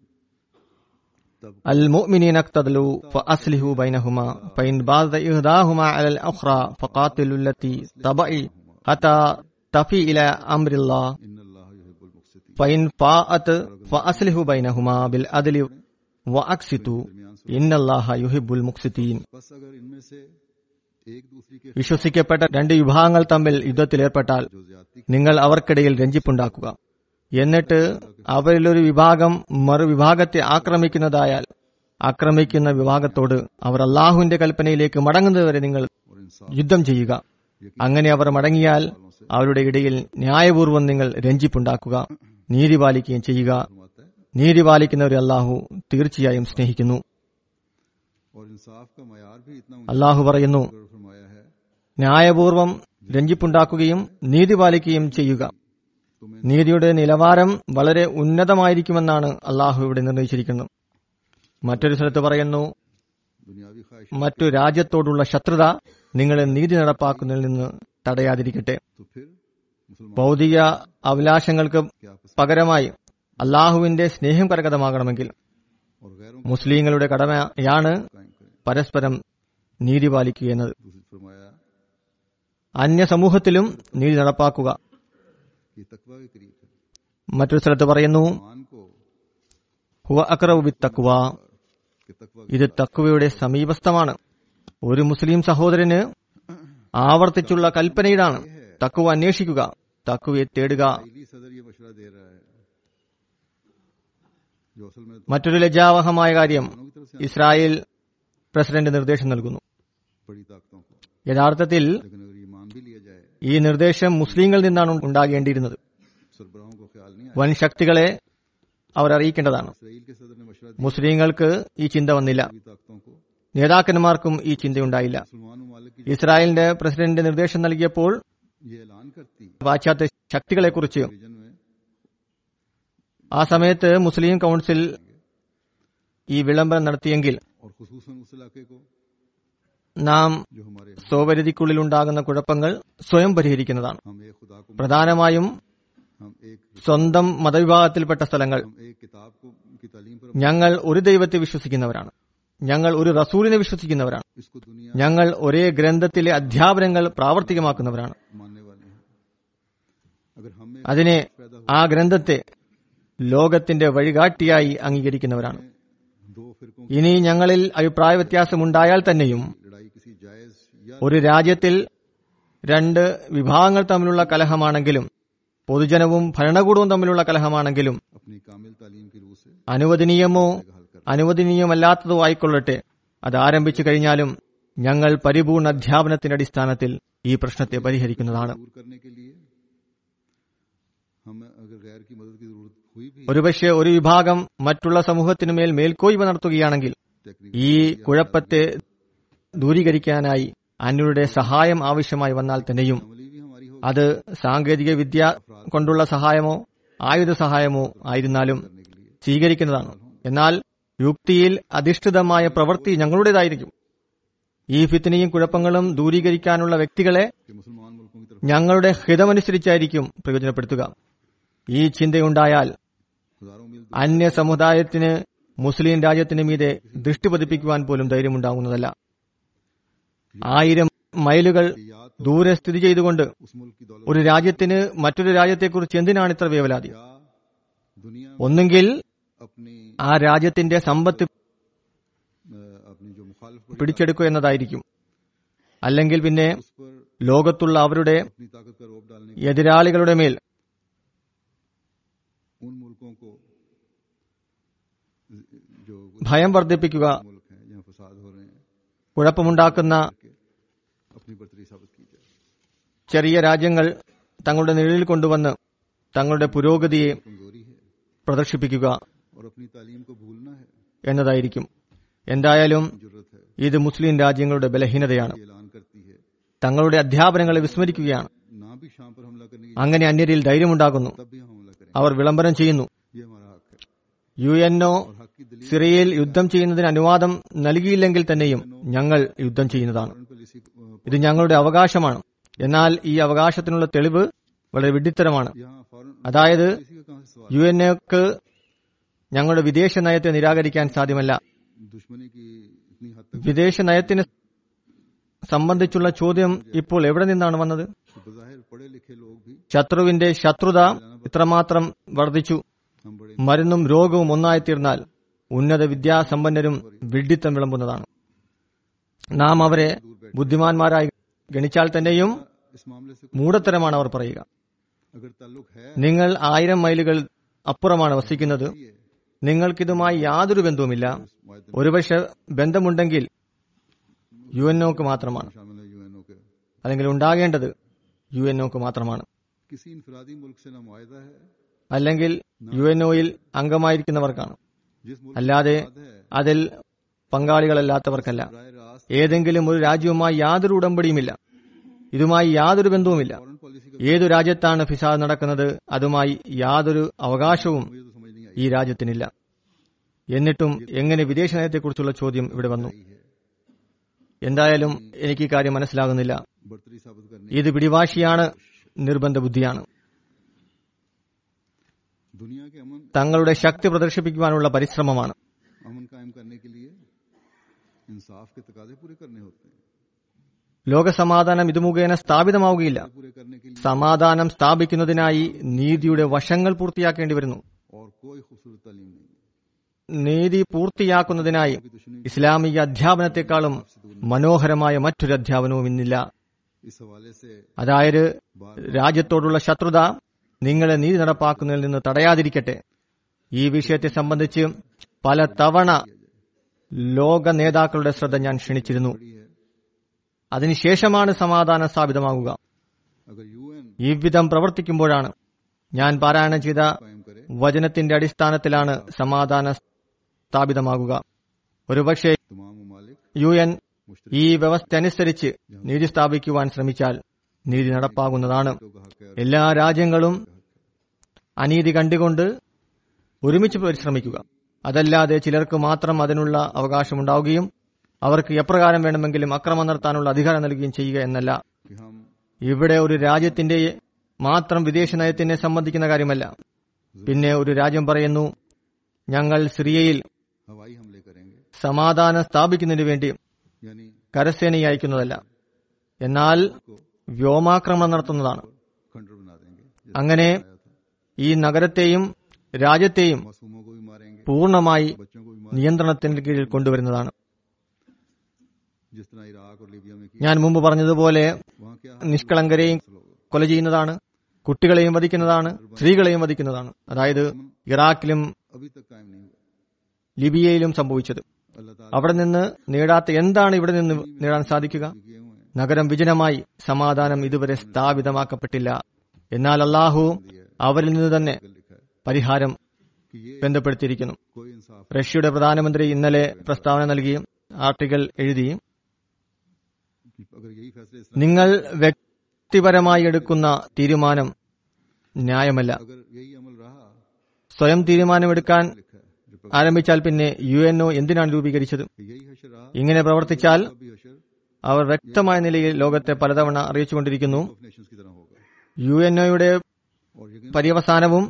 तब അൽ മുഅ്മിനീന അക്തദലു ഫഅസ്ലിഹു ബൈനഹുമാ ഫൈൻ ബാദ ഇഹ്ദാഹുമാ അലൽ ഉഖ്റ ഫഖാതിലു അല്ലതി തബഇ ഹത്താ തഫി ഇല അംരില്ലാഹ് इन अल्लाह युहिब्बुल मुक्सितीन ഫൈൻ ഫാഅത്ത് ഫഅസ്ലിഹു ബൈനഹുമാ ബിൽ അദ്ലി വഅക്സിതു ഇന്നല്ലാഹ യുഹിബ്ബുൽ മുഖ്സിതീൻ बस अगर इनमें से एक दूसरे के വിശ്വസിക്കപ്പെട്ട രണ്ട് വിഭാഗങ്ങൾ തമ്മിൽ യുദ്ധത്തിലേർപ്പെട്ടാൽ जो ज्यादती നിങ്ങൾ അവർക്കിടയിൽ രഞ്ജിപ്പുണ്ടാക്കുക എന്നിട്ട് അവരിലൊരു വിഭാഗം മറുവിഭാഗത്തെ ആക്രമിക്കുന്നതായാൽ ആക്രമിക്കുന്ന വിഭാഗത്തോട് അവർ അള്ളാഹുവിന്റെ കൽപ്പനയിലേക്ക് മടങ്ങുന്നതുവരെ നിങ്ങൾ और इंसाफ യുദ്ധം ചെയ്യുക അങ്ങനെ അവർ മടങ്ങിയാൽ അവരുടെ ഇടയിൽ ന്യായപൂർവ്വം നിങ്ങൾ രഞ്ജിപ്പുണ്ടാക്കുക നീതി പാലിക്കുകയും ചെയ്യുക फरमाता है നീതി പാലിക്കുന്നവരെ അള്ളാഹു തീർച്ചയായും സ്നേഹിക്കുന്നു और इंसाफ का मयार भी इतना അള്ളാഹു പറയുന്നു ऊंचा फरमाया है ന്യായപൂർവ്വം രഞ്ജിപ്പുണ്ടാക്കുകയും നീതി പാലിക്കുകയും ചെയ്യുക तुम्हें നീതിയുടെ നിലവാരം വളരെ ഉന്നതമായിരിക്കുമെന്നാണ് അള്ളാഹു ഇവിടെ നിർണയിച്ചിരിക്കുന്നത് മറ്റൊരു സ്ഥലത്ത് പറയുന്നു दुनियावी ख्वाहिश മറ്റു രാജ്യത്തോടുള്ള ശത്രുത നിങ്ങളെ നീതി നടപ്പാക്കുന്നതിൽ നിന്ന് തടയാതിരിക്കട്ടെ तो फिर मुसलमान ഭൗതിക അഭിലാഷങ്ങൾക്ക് क्या पसंद പകരമായി അള്ളാഹുവിന്റെ സ്നേഹം കരഗതമാകണമെങ്കിൽ और गैरों മുസ്ലിങ്ങളുടെ കടമയാണ് को कायम करें പരസ്പരം നീതി പാലിക്കുക എന്നത് दूसरी फरमाया അന്യ സമൂഹത്തിലും നീതി നടപ്പാക്കുക कि तकवा के करीब है മറ്റൊരു സ്ഥലത്ത് പറയുന്നു मान को ഹുവ അക്രവു തക്വ कि तकवा ഇത് തക്വയുടെ സമീപസ്ഥമാണ് ഒരു മുസ്ലിം സഹോദരന് ആവർത്തിച്ചുള്ള കൽപ്പനയിലാണ് തക്കുവ അന്വേഷിക്കുക തക്കുവയെ തേടുക इली सदर ये मशवरा दे रहा है जो असल में तो മറ്റൊരു ലജ്ജാവഹമായ കാര്യം दोनों की तरफ से ഇസ്രായേൽ പ്രസിഡന്റ് നിർദ്ദേശം നൽകുന്നു बड़ी ताकतों को യഥാർത്ഥത്തിൽ लेकिन अगर ये मान भी लिया जाए ഈ നിർദ്ദേശം മുസ്ലിങ്ങളിൽ നിന്നാണ് ഉണ്ടാകേണ്ടിയിരുന്നത് सरबराहों को ख्याल नहीं आया വൻ ശക്തികളെ അവർ അറിയിക്കേണ്ടതാണ് इसराइल के सदर ने मशवरा മുസ്ലിങ്ങൾക്ക് ഈ ചിന്ത വന്നില്ല दी ताकतों को നേതാക്കന്മാർക്കും ഈ ചിന്തയുണ്ടായില്ല मुसलमान ममालिक की ഇസ്രായേലിന്റെ പ്രസിഡന്റ് നിർദ്ദേശം നൽകിയപ്പോൾ ये ऐलान करती പാശ്ചാത്യ ശക്തികളെക്കുറിച്ച് रीजन में ആ സമയത്ത് മുസ്ലിം കൌൺസിൽ ഈ വിളംബരം നടത്തിയെങ്കിൽ और खसूसन उस इलाके को നാം जो हमारे സ്വപരിധിക്കുള്ളിൽ ഉണ്ടാകുന്ന കുഴപ്പങ്ങൾ സ്വയം പരിഹരിക്കുന്നതാണ് हम एक खुदा को പ്രധാനമായും हम एक സ്വന്തം മതവിഭാഗത്തിൽപ്പെട്ട സ്ഥലങ്ങൾ हम एक किताब को की तालीम पर ഞങ്ങൾ ഒരു ദൈവത്തെ വിശ്വസിക്കുന്നവരാണ് ഞങ്ങൾ ഒരു റസൂലിനെ വിശ്വസിക്കുന്നവരാണ് इसको दुनिया ഞങ്ങൾ ഒരേ ഗ്രന്ഥത്തിലെ അധ്യാപനങ്ങൾ പ്രാവർത്തികമാക്കുന്നവരാണ് मानने वाले हैं अगर हमें അതിനെ पैदा ആ ഗ്രന്ഥത്തെ ലോകത്തിന്റെ വഴികാട്ടിയായി അംഗീകരിക്കുന്നവരാണ് दो फिरकों ഇനി ഞങ്ങളിൽ അഭിപ്രായ വ്യത്യാസമുണ്ടായാൽ തന്നെയും की लड़ाई किसी जायज या ഒരു രാജ്യത്തിൽ രണ്ട് വിഭാഗങ്ങൾ തമ്മിലുള്ള കലഹമാണെങ്കിലും പൊതുജനവും ഭരണകൂടവും തമ്മിലുള്ള കലഹമാണെങ്കിലും अपनी कामिल तालीम की रूह से അനുവദനീയമോ हल कर അനുവദനീയമല്ലാത്തതോ ആയിക്കൊള്ളട്ടെ അത് ആരംഭിച്ചു കഴിഞ്ഞാലും ഞങ്ങൾ പരിപൂർണ അധ്യാപനത്തിന്റെ അടിസ്ഥാനത്തിൽ ഈ പ്രശ്നത്തെ പരിഹരിക്കുന്നതാണ് दूर करने के लिए हमें अगर गैर की मदद की जरूरत हुई भी ഒരുപക്ഷെ ഒരു വിഭാഗം മറ്റുള്ള സമൂഹത്തിനുമേൽ മേൽക്കോയ്മ നടത്തുകയാണെങ്കിൽ टेक्निक ഈ കുഴപ്പത്തെ ദൂരീകരിക്കാനായി അന്യരുടെ സഹായം ആവശ്യമായി വന്നാൽ തന്നെയും अमली भी हमारी हो അത് സാങ്കേതിക വിദ്യ കൊണ്ടുള്ള സഹായമോ ആയുധ സഹായമോ ആയിരുന്നാലും करने के लिए സ്വീകരിക്കുന്നതാണ് എന്നാൽ യുക്തിയിൽ അധിഷ്ഠിതമായ പ്രവൃത്തി ഞങ്ങളുടേതായിരിക്കും ഈ ഫിത്തിനെയും കുഴപ്പങ്ങളും ദൂരീകരിക്കാനുള്ള വ്യക്തികളെ कि मुसलमान मुल्कों की तरफ ഞങ്ങളുടെ ഹിതമനുസരിച്ചായിരിക്കും പ്രയോജനപ്പെടുത്തുക ഈ ചിന്തയുണ്ടായാൽ हजारों मील അന്യ സമുദായത്തിന് മുസ്ലിം രാജ്യത്തിന് മീതെ ദൃഷ്ടി പതിപ്പിക്കുവാൻ പോലും ധൈര്യമുണ്ടാകുന്നതല്ല ആയിരം മൈലുകൾ या तो ദൂരെ സ്ഥിതി ചെയ്തുകൊണ്ട് उस मुल्क की दौलत ഒരു രാജ്യത്തിന് മറ്റൊരു രാജ്യത്തെക്കുറിച്ച് എന്തിനാണ് ഇത്ര വേവലാതി या दुनिया ഒന്നുകിൽ अपनी ആ രാജ്യത്തിന്റെ സമ്പത്ത് अ, अपनी जो मुखालिफ पड़ी പിടിച്ചെടുക്കുക എന്നതായിരിക്കും അല്ലെങ്കിൽ പിന്നെ उस पर ലോകത്തുള്ള അവരുടെ अपनी ताकत का रोप डालने എതിരാളികളുടെ മേൽ उन मुल्कों को जो ഭയം വർദ്ധിപ്പിക്കുക मुल्क हैं जहाँ फसाद हो रहे हैं കുഴപ്പമുണ്ടാക്കുന്ന कि अपनी बर्तरी साबित की ചെറിയ രാജ്യങ്ങൾ തങ്ങളുടെ നിഴലിൽ കൊണ്ടുവന്ന് തങ്ങളുടെ പുരോഗതിയെ कमजोरी है പ്രദർശിപ്പിക്കുക और अपनी तालीम को भूलना है എന്നതായിരിക്കും എന്തായാലും जरूरत है ഇത് മുസ്ലിം രാജ്യങ്ങളുടെ ബലഹീനതയാണ് ये ऐलान करती है തങ്ങളുടെ അധ്യാപനങ്ങളെ വിസ്മരിക്കുകയാണ് ना भी शाम पर हमला करने की അങ്ങനെ അന്യരിൽ ധൈര്യമുണ്ടാകുന്നു तब भी हम हमला करें അവർ വിളംബരം ചെയ്യുന്നു ये हमारा हक है യു എൻഒ और हक की दलील സിറിയയിൽ യുദ്ധം ചെയ്യുന്നതിന് അനുവാദം നൽകിയില്ലെങ്കിൽ തന്നെയും ഞങ്ങൾ യുദ്ധം ചെയ്യുന്നതാണ് फौरन पॉलिसी अ, ഇത് ഞങ്ങളുടെ അവകാശമാണ് എന്നാൽ ഈ അവകാശത്തിനുള്ള തെളിവ് വളരെ വിഡ്ഢിത്തരമാണ് यहाँ फौरन അതായത് पॉलिसी का कहां से सवाल യു എൻ എക്ക് ഞങ്ങളുടെ വിദേശ നയത്തെ നിരാകരിക്കാൻ സാധ്യമല്ല दुश्मनी की इतनी हद तक വിദേശ നയത്തിന് സംബന്ധിച്ചുള്ള ചോദ്യം ഇപ്പോൾ എവിടെ നിന്നാണ് വന്നത് कि बजाहिर पढ़े लिखे लोग भी ശത്രുവിന്റെ ശത്രുത ഇത്രമാത്രം വർദ്ധിച്ചു हम बड़े മരുന്നും രോഗവും ഒന്നായി തീർന്നാൽ ഉന്നത വിദ്യാസമ്പന്നരും വിഡ്ഢിത്തം വിളമ്പുന്നതാണ് നാം അവരെ ബുദ്ധിമാന്മാരായി ഗണിച്ചാൽ തന്നെയും इस मामले से മൂടത്തരമാണ് അവർ പറയുക अगर ताल्लुक है നിങ്ങൾ ആയിരം മൈലുകൾ അപ്പുറമാണ് വസിക്കുന്നത് ये നിങ്ങൾക്കിതുമായി യാതൊരു ബന്ധവുമില്ല मुआहदे ഒരുപക്ഷെ ബന്ധമുണ്ടെങ്കിൽ യു എൻ ഒക്ക് മാത്രമാണ് में शामिल है यूएनओ के അല്ലെങ്കിൽ ഉണ്ടാകേണ്ടത് യു എൻ ഒക്ക് മാത്രമാണ് किसी इनफरादी मुल्क से ना मुआहदा है അല്ലെങ്കിൽ യു എൻ ഒയിൽ അംഗമായിരിക്കുന്നവർക്കാണ് जिस मुल्क അല്ലാതെ के साथ है അതിൽ പങ്കാളികളല്ലാത്തവർക്കല്ല राय रास्त ഏതെങ്കിലും ഒരു രാജ്യവുമായി യാതൊരു ഉടമ്പടിയുമില്ല ഇതുമായി യാതൊരു ബന്ധവുമില്ല फौरन पॉलिसी का ഏതു രാജ്യത്താണ് ഫിസാദ് നടക്കുന്നത് അതുമായി യാതൊരു അവകാശവും मुझे तो समझ नहीं आई ഈ രാജ്യത്തിനില്ല എന്നിട്ടും എങ്ങനെ വിദേശ നയത്തെക്കുറിച്ചുള്ള ചോദ്യം ഇവിടെ വന്നു है എന്തായാലും എനിക്ക് ഈ കാര്യം മനസ്സിലാകുന്നില്ല बर्तरी साबित करने ഇത് പിടിവാശിയാണ് നിർബന്ധ ബുദ്ധിയാണ് दुनिया के अमन തങ്ങളുടെ ശക്തി പ്രദർശിപ്പിക്കുവാനുള്ള പരിശ്രമമാണ് अमन कायम करने के लिए इंसाफ के तकाजे पूरे करने होते हैं ലോകസമാധാനം ഇത് മുഖേന സ്ഥാപിതമാവുകയില്ല पूरे करने के लिए സമാധാനം സ്ഥാപിക്കുന്നതിനായി നീതിയുടെ വശങ്ങൾ പൂർത്തിയാക്കേണ്ടി വരുന്നു और कोई खूबसूरत तालीम नहीं നീതി പൂർത്തിയാക്കുന്നതിനായി ഇസ്ലാമിക അധ്യാപനത്തെക്കാളും മനോഹരമായ മറ്റൊരു അധ്യാപനവും ഇന്നില്ല इस हवाले से അതായത് രാജ്യത്തോടുള്ള ശത്രുത നിങ്ങളെ നീതി നടപ്പാക്കുന്നതിൽ നിന്ന് തടയാതിരിക്കട്ടെ ഈ വിഷയത്തെ സംബന്ധിച്ച് പല തവണ ലോക നേതാക്കളുടെ ശ്രദ്ധ ഞാൻ ക്ഷണിച്ചിരുന്നു बड़ी है അതിനുശേഷമാണ് സമാധാനം സ്ഥാപിതമാകുക अगर यूएन ഇவ்விധം പ്രവർത്തിക്കുമ്പോഴാണ് ഞാൻ പാരായണം ചെയ്ത कायम करे വചനത്തിന്റെ അടിസ്ഥാനത്തിലാണ് സമാധാനം സ്ഥാപിതമാകുക ഒരുപക്ഷെ तमाम ममालिक യു എൻ ഈ വ്യവസ്ഥ അനുസരിച്ച് നീതി സ്ഥാപിക്കുവാൻ ശ്രമിച്ചാൽ നീതി നടപ്പാകുന്നതാണ് का हक है എല്ലാ രാജ്യങ്ങളും അനീതി കണ്ടുകൊണ്ട് ഒരുമിച്ച് പരിശ്രമിക്കുക അതല്ലാതെ ചിലർക്ക് മാത്രം അതിനുള്ള അവകാശമുണ്ടാവുകയും അവർക്ക് എപ്രകാരം വേണമെങ്കിലും അക്രമം നടത്താനുള്ള അധികാരം നൽകുകയും ചെയ്യുക എന്നല്ല कि हम ഇവിടെ ഒരു രാജ്യത്തിന്റെ മാത്രം വിദേശ നയത്തിനെ സംബന്ധിക്കുന്ന കാര്യമല്ല പിന്നെ ഒരു രാജ്യം പറയുന്നു ഞങ്ങൾ സിറിയയിൽ हवाई हमले करेंगे സമാധാനം സ്ഥാപിക്കുന്നതിനു വേണ്ടി यानी കരസേനയെ അയക്കുന്നതല്ല എന്നാൽ വ്യോമാക്രമണം നടത്തുന്നതാണ് खंडर बना देंगे जैसे അങ്ങനെ ഈ നഗരത്തെയും രാജ്യത്തെയും मासूमों को भी मारेंगे പൂർണ്ണമായി बच्चों को भी നിയന്ത്രണത്തിന് കീഴിൽ കൊണ്ടുവരുന്നതാണ് मारेंगे जिस तरह इराक और लीबिया में किया ഞാൻ മുമ്പ് പറഞ്ഞതുപോലെ वहाँ क्या നിഷ്കളങ്കരെയും കൊല ചെയ്യുന്നതാണ് കുട്ടികളെയും വധിക്കുന്നതാണ് സ്ത്രീകളെയും വധിക്കുന്നതാണ് അതായത് ഇറാഖിലും अभी तक कायम नहीं हुआ ലിബിയയിലും സംഭവിച്ചത് अल्लाह ताला അവിടെ നിന്ന് നേടാത്ത എന്താണ് ഇവിടെ നിന്ന് നേടാൻ സാധിക്കുക ने किए हुए हैं നഗരം വിജനമായി സമാധാനം ഇതുവരെ സ്ഥാപിതമാക്കപ്പെട്ടില്ല എന്നാൽ അള്ളാഹു അവരിൽ നിന്ന് തന്നെ आगे लिखा है പരിഹാരം कि ये ബന്ധപ്പെടുത്തിയിരിക്കുന്നു कोई इंसाफ റഷ്യയുടെ പ്രധാനമന്ത്രി ഇന്നലെ പ്രസ്താവന നൽകി ആർട്ടിക്കൽ എഴുതി कि अगर यही फैसले इस നിങ്ങൾ വ്യക്തിപരമായി എടുക്കുന്ന തീരുമാനം ന്യായമല്ല अगर यही अमल रहा സ്വയം തീരുമാനമെടുക്കാൻ लिखा है रिपब्लिक ആരംഭിച്ചാൽ പിന്നെ യു എൻ ഒ എന്തിനാണ് രൂപീകരിച്ചത് कि यही हशर रहा ഇങ്ങനെ പ്രവർത്തിച്ചാൽ तब भी हशर അവർ വ്യക്തമായ നിലയിൽ ലോകത്തെ പലതവണ അറിയിച്ചുകൊണ്ടിരിക്കുന്നു ऑफ नेशंस की तरह होगा യു എൻ ഒയുടെ और यकीन പര്യവസാനവും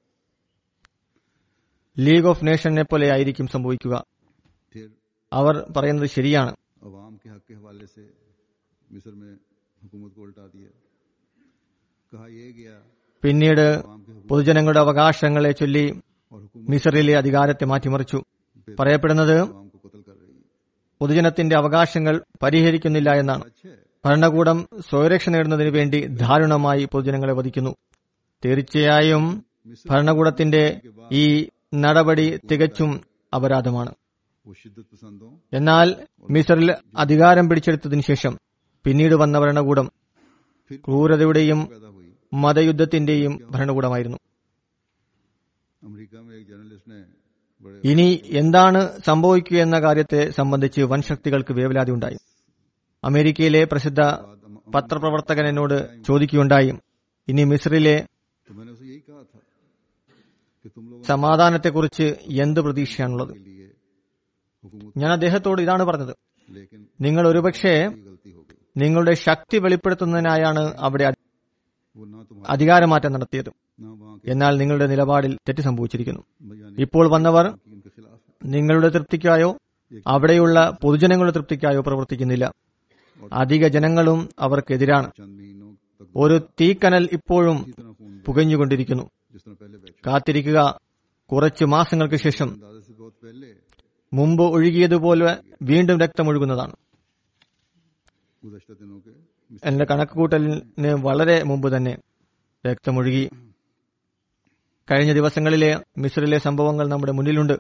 ലീഗ് ഓഫ് നേഷനെ പോലെ ആയിരിക്കും സംഭവിക്കുക फिर അവർ പറയുന്നത് ശരിയാണ് अवाम के हक के हवाले से मिस्र में हुकूमत को उल्टा दिया कहा यह गया പിന്നീട് अवाम के हुकूमत പൊതുജനങ്ങളുടെ അവകാശങ്ങളെ ചൊല്ലി और हुकूमत മിസറിലെ അധികാരത്തെ മാറ്റിമറിച്ചു പറയപ്പെടുന്നത് अवाम को कत्ल कर रही है പൊതുജനത്തിന്റെ അവകാശങ്ങൾ പരിഹരിക്കുന്നില്ല എന്നാണ് सच है ഭരണകൂടം സ്വയരക്ഷ നേടുന്നതിന് വേണ്ടി ദാരുണമായി പൊതുജനങ്ങളെ വധിക്കുന്നു തീർച്ചയായും ഭരണകൂടത്തിന്റെ ഈ നടപടി തികച്ചും അപരാധമാണ് वो शिद्दत पसंदों എന്നാൽ മിസറിൽ അധികാരം പിടിച്ചെടുത്തതിനു ശേഷം പിന്നീട് വന്ന ഭരണകൂടം ക്രൂരതയുടെയും पैदा हुई മതയുദ്ധത്തിന്റെയും ഭരണകൂടമായിരുന്നു अमेरिका में एक जर्नलिस्ट ने बड़े ഇനി എന്താണ് സംഭവിക്കുക എന്ന കാര്യത്തെ സംബന്ധിച്ച് വൻശക്തികൾക്ക് വേവലാതി ഉണ്ടായി അമേരിക്കയിലെ പ്രസിദ്ധ പത്രപ്രവർത്തകൻ എന്നോട് ചോദിക്കുകയുണ്ടായി ഇനി മിസ്രിലെ तो मैंने उसे यही कहा था कि तुम लोगों സമാധാനത്തെക്കുറിച്ച് എന്ത് പ്രതീക്ഷയാണുള്ളത് के लिए हुकूमत ഞാൻ അദ്ദേഹത്തോട് ഇതാണ് പറഞ്ഞത് लेकिन നിങ്ങൾ ഒരുപക്ഷെ ये गलती हो गई നിങ്ങളുടെ ശക്തി വെളിപ്പെടുത്തുന്നതിനായാണ് അവിടെ അധി- वो ना तुम्हारा അധികാരമാറ്റം നടത്തിയത് ना वहाँ के എന്നാൽ നിങ്ങളുടെ നിലപാടിൽ തെറ്റ് സംഭവിച്ചിരിക്കുന്നു यानी ഇപ്പോൾ വന്നവർ कि उनके खिलाफ है നിങ്ങളുടെ തൃപ്തിക്കായോ അവിടെയുള്ള പൊതുജനങ്ങളുടെ തൃപ്തിക്കായോ പ്രവർത്തിക്കുന്നില്ല അധിക ജനങ്ങളും അവർക്കെതിരാണ് चंद महीनों तक ഒരു തീക്കനൽ ഇപ്പോഴും इतना खून പുകഞ്ഞുകൊണ്ടിരിക്കുന്നു जिस तरह पहले बैठ കാത്തിരിക്കുക കുറച്ചു മാസങ്ങൾക്ക് ശേഷം अंदाजे से बहुत पहले മുമ്പ് ഒഴുകിയതുപോലെ വീണ്ടും രക്തമൊഴുകുന്നതാണ് गुजशत दिनों के എന്റെ കണക്കുകൂട്ടലിന് വളരെ മുമ്പ് തന്നെ രക്തമൊഴുകി കഴിഞ്ഞ ദിവസങ്ങളിലെ മിസ്രിലെ സംഭവങ്ങൾ നമ്മുടെ മുന്നിലുണ്ട്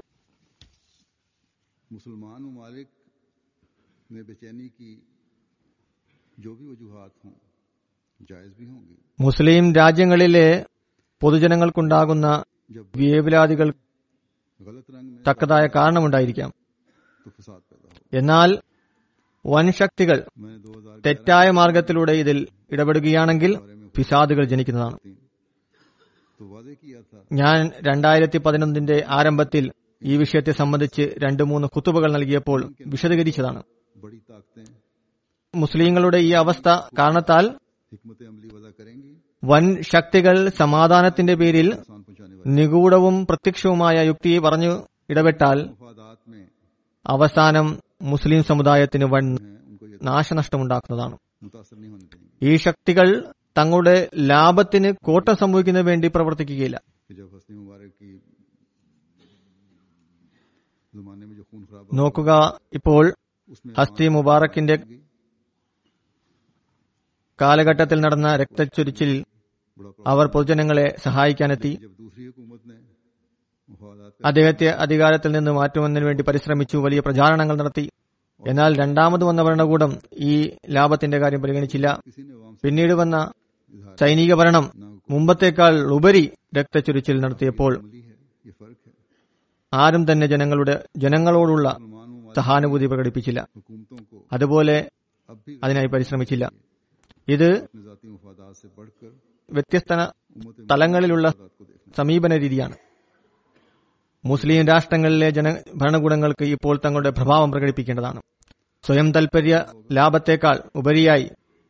मुसलमान ममालिक में बेचैनी की जो भी वजूहत हों जायज भी होंगी മുസ്ലിം രാജ്യങ്ങളിലെ പൊതുജനങ്ങൾക്കുണ്ടാകുന്ന जब വേവലാതികൾ गलत रंग में തക്കതായ കാരണമുണ്ടായിരിക്കാം तो फसाद पैदा हो എന്നാൽ വൻശക്തികൾ मैंने 2000 തെറ്റായ മാർഗത്തിലൂടെ ഇതിൽ ഇടപെടുകയാണെങ്കിൽ ഫിസാദുകൾ ജനിക്കുന്നതാണ് तो वादे किया था ഞാൻ രണ്ടായിരത്തി പതിനൊന്നിന്റെ ആരംഭത്തിൽ ഈ വിഷയത്തെ സംബന്ധിച്ച് രണ്ട് മൂന്ന് കുത്തുബകൾ നൽകിയപ്പോൾ വിശദീകരിച്ചതാണ് बड़ी ताकतें മുസ്ലിങ്ങളുടെ ഈ അവസ്ഥ കാരണത്താൽ हिकमत अमली वदा करेंगी വൻ ശക്തികൾ സമാധാനത്തിന്റെ പേരിൽ नुकसान पहुंचाने वाले നിഗൂഢവും പ്രത്യക്ഷവുമായ യുക്തിയെ പറഞ്ഞു ഇടപെട്ടാൽ मफादात में അവസാനം മുസ്ലിം സമുദായത്തിന് വൻ हैं उनको ये നാശനഷ്ടമുണ്ടാക്കുന്നതാണ് मुतासर नहीं होने देंगे ഈ ശക്തികൾ തങ്ങളുടെ ലാഭത്തിന് കോട്ടം സംഭവിക്കുന്നതിന് വേണ്ടി പ്രവർത്തിക്കുകയില്ല कि जब हसनी मुबारक की जमाने में जो खून खराब നോക്കുക ഇപ്പോൾ उसमें ഹസ്തി മുബാറക്കിന്റെ കാലഘട്ടത്തിൽ നടന്ന രക്തച്ചൊരിച്ചിലിൽ बड़ा प्रॉब्लम അവർ പൊതുജനങ്ങളെ സഹായിക്കാനെത്തി जब दूसरी हुकूमत ने मफादात അദ്ദേഹത്തെ അധികാരത്തിൽ നിന്ന് മാറ്റുന്നതിന് വേണ്ടി പരിശ്രമിച്ചു വലിയ പ്രചാരണങ്ങൾ നടത്തി എന്നാൽ രണ്ടാമത് വന്ന ഭരണകൂടം ഈ ലാഭത്തിന്റെ കാര്യം പരിഗണിച്ചില്ല किसी ने अवाम से പിന്നീട് വന്ന इजहार സൈനിക ഭരണം മുമ്പത്തേക്കാൾ ഉപരി രക്തച്ചൊരിച്ചിൽ നടത്തിയപ്പോൾ अमली है ये फर्क है ആരും തന്നെ ജനങ്ങളുടെ ജനങ്ങളോടുള്ള मुसलमान ममालिक സഹാനുഭൂതി പ്രകടിപ്പിച്ചില്ല हुकूमतों को അതുപോലെ अब भी അതിനായി പരിശ്രമിച്ചില്ല ഇത് अपने जाती मफादात से बढ़कर വ്യത്യസ്ത उम्मत തലങ്ങളിലുള്ള मफादात को देखना സമീപന രീതിയാണ് മുസ്ലിം രാഷ്ട്രങ്ങളിലെ ജന ഭരണകൂടങ്ങൾക്ക് ഇപ്പോൾ തങ്ങളുടെ പ്രഭാവം പ്രകടിപ്പിക്കേണ്ടതാണ് സ്വയം താൽപര്യ ലാഭത്തേക്കാൾ ഉപരിയായി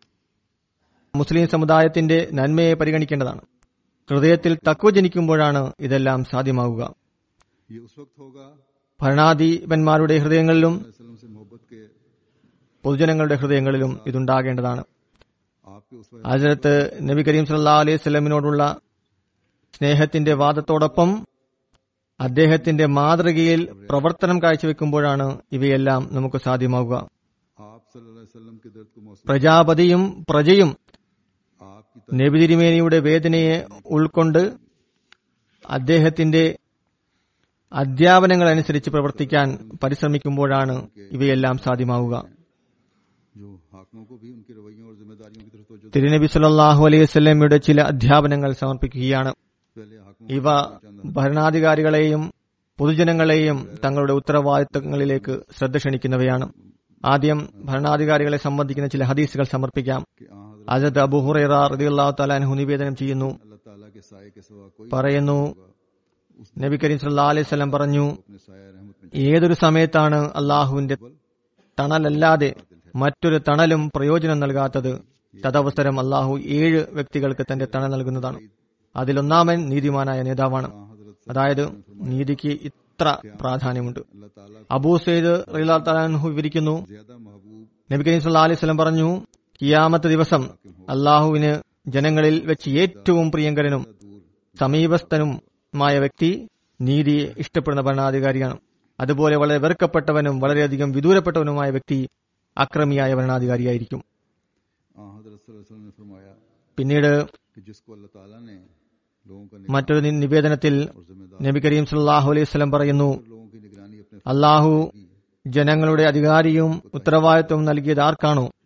മുസ്ലിം സമുദായത്തിന്റെ നന്മയെ പരിഗണിക്കേണ്ടതാണ് ഹൃദയത്തിൽ തക്വ ജനിക്കുമ്പോഴാണ് ഇതെല്ലാം സാധ്യമാവുക ये उस वक्त होगा ഭരണാധിപന്മാരുടെ ഹൃദയങ്ങളിലും वसल्लम से मोहब्बत के പൊതുജനങ്ങളുടെ ഹൃദയങ്ങളിലും ഇതുണ്ടാകേണ്ടതാണ് आपके उस वक्त ഹജരത്ത് നബി കരീം സല്ലാ അലൈഹി സ്വലമിനോടുള്ള സ്നേഹത്തിന്റെ വാദത്തോടൊപ്പം അദ്ദേഹത്തിന്റെ മാതൃകയിൽ പ്രവർത്തനം കാഴ്ചവെക്കുമ്പോഴാണ് ഇവയെല്ലാം നമുക്ക് സാധ്യമാവുക आप सल्लल्लाहु अलैहि वसल्लम के दर्द को मौसम പ്രജാപതിയും പ്രജയും आपकी നബി തിരുമേനിയുടെ വേദനയെ ഉൾക്കൊണ്ട് അദ്ദേഹത്തിന്റെ അധ്യാപനങ്ങൾ അനുസരിച്ച് പ്രവർത്തിക്കാൻ പരിശ്രമിക്കുമ്പോഴാണ് ഇവയെല്ലാം സാധ്യമാവുക जो हाकिमों को भी उनके रवैयों और जिम्मेदारियों की तरफ तवज्जो തിരുനബി സല്ലാഹു അലൈഹി വസല്ലമയുടെ ചില അധ്യാപനങ്ങൾ സമർപ്പിക്കുകയാണ് पहले हाकिमों ഇവ ഭരണാധികാരികളെയും പൊതുജനങ്ങളെയും തങ്ങളുടെ ഉത്തരവാദിത്തങ്ങളിലേക്ക് ശ്രദ്ധ ക്ഷണിക്കുന്നവയാണ് ആദ്യം ഭരണാധികാരികളെ സംബന്ധിക്കുന്ന ചില ഹദീസുകൾ സമർപ്പിക്കാം के आ हजरत അസദ് അബു ഹുറൈറ റളിയല്ലാഹു തആലാഹു നിവേദനം ചെയ്യുന്നു अल्लाह ताला के साय के सिवा कोई പറയുന്നു നബി കരീം സല്ലല്ലാഹു അലൈഹി വസല്ലം പറഞ്ഞു अपने साया रहमत में ഏതൊരു സമയത്താണ് അള്ളാഹുവിന്റെ തണലല്ലാതെ മറ്റൊരു തണലും പ്രയോജനം നൽകാത്തത് തദവസരം അള്ളാഹു ഏഴ് വ്യക്തികൾക്ക് തന്റെ തണൽ നൽകുന്നതാണ് അതിലൊന്നാമൻ നീതിമാനായ നേതാവാണ് आ हजरत അതായത് നീതിക്ക് ഇത്ര പ്രാധാന്യമുണ്ട് अल्लाह ताला അബൂ സെയ്ദ് റളിയല്ലാഹു വിവരിക്കുന്നു ज्यादा महबूब നബി കരീം സല്ലല്ലാഹു അലൈഹി വസല്ലം പറഞ്ഞു കിയാമത്ത് ദിവസം അള്ളാഹുവിന് ജനങ്ങളിൽ വെച്ച് ഏറ്റവും പ്രിയങ്കരനും സമീപസ്ഥനുമായ വ്യക്തി നീതിയെ ഇഷ്ടപ്പെടുന്ന ഭരണാധികാരിയാണ് അതുപോലെ വളരെ വെറുക്കപ്പെട്ടവനും വളരെയധികം വിദൂരപ്പെട്ടവനുമായ വ്യക്തി അക്രമിയായ ഭരണാധികാരിയായിരിക്കും आ हजरत सल्लल्लाहु अलैहि वसल्लम ने फरमाया പിന്നീട് कि जिसको अल्लाह ताला ने लोगों का മറ്റൊരു നി- നിവേദനത്തിൽ और जिम्मेदार നബി കരീം സല്ലല്ലാഹു അലൈഹി വസല്ലം പറയുന്നു लोगों की निगरानी अपने അള്ളാഹു ജനങ്ങളുടെ അധികാരിയും ഉത്തരവാദിത്വം നൽകിയത് ആർക്കാണോ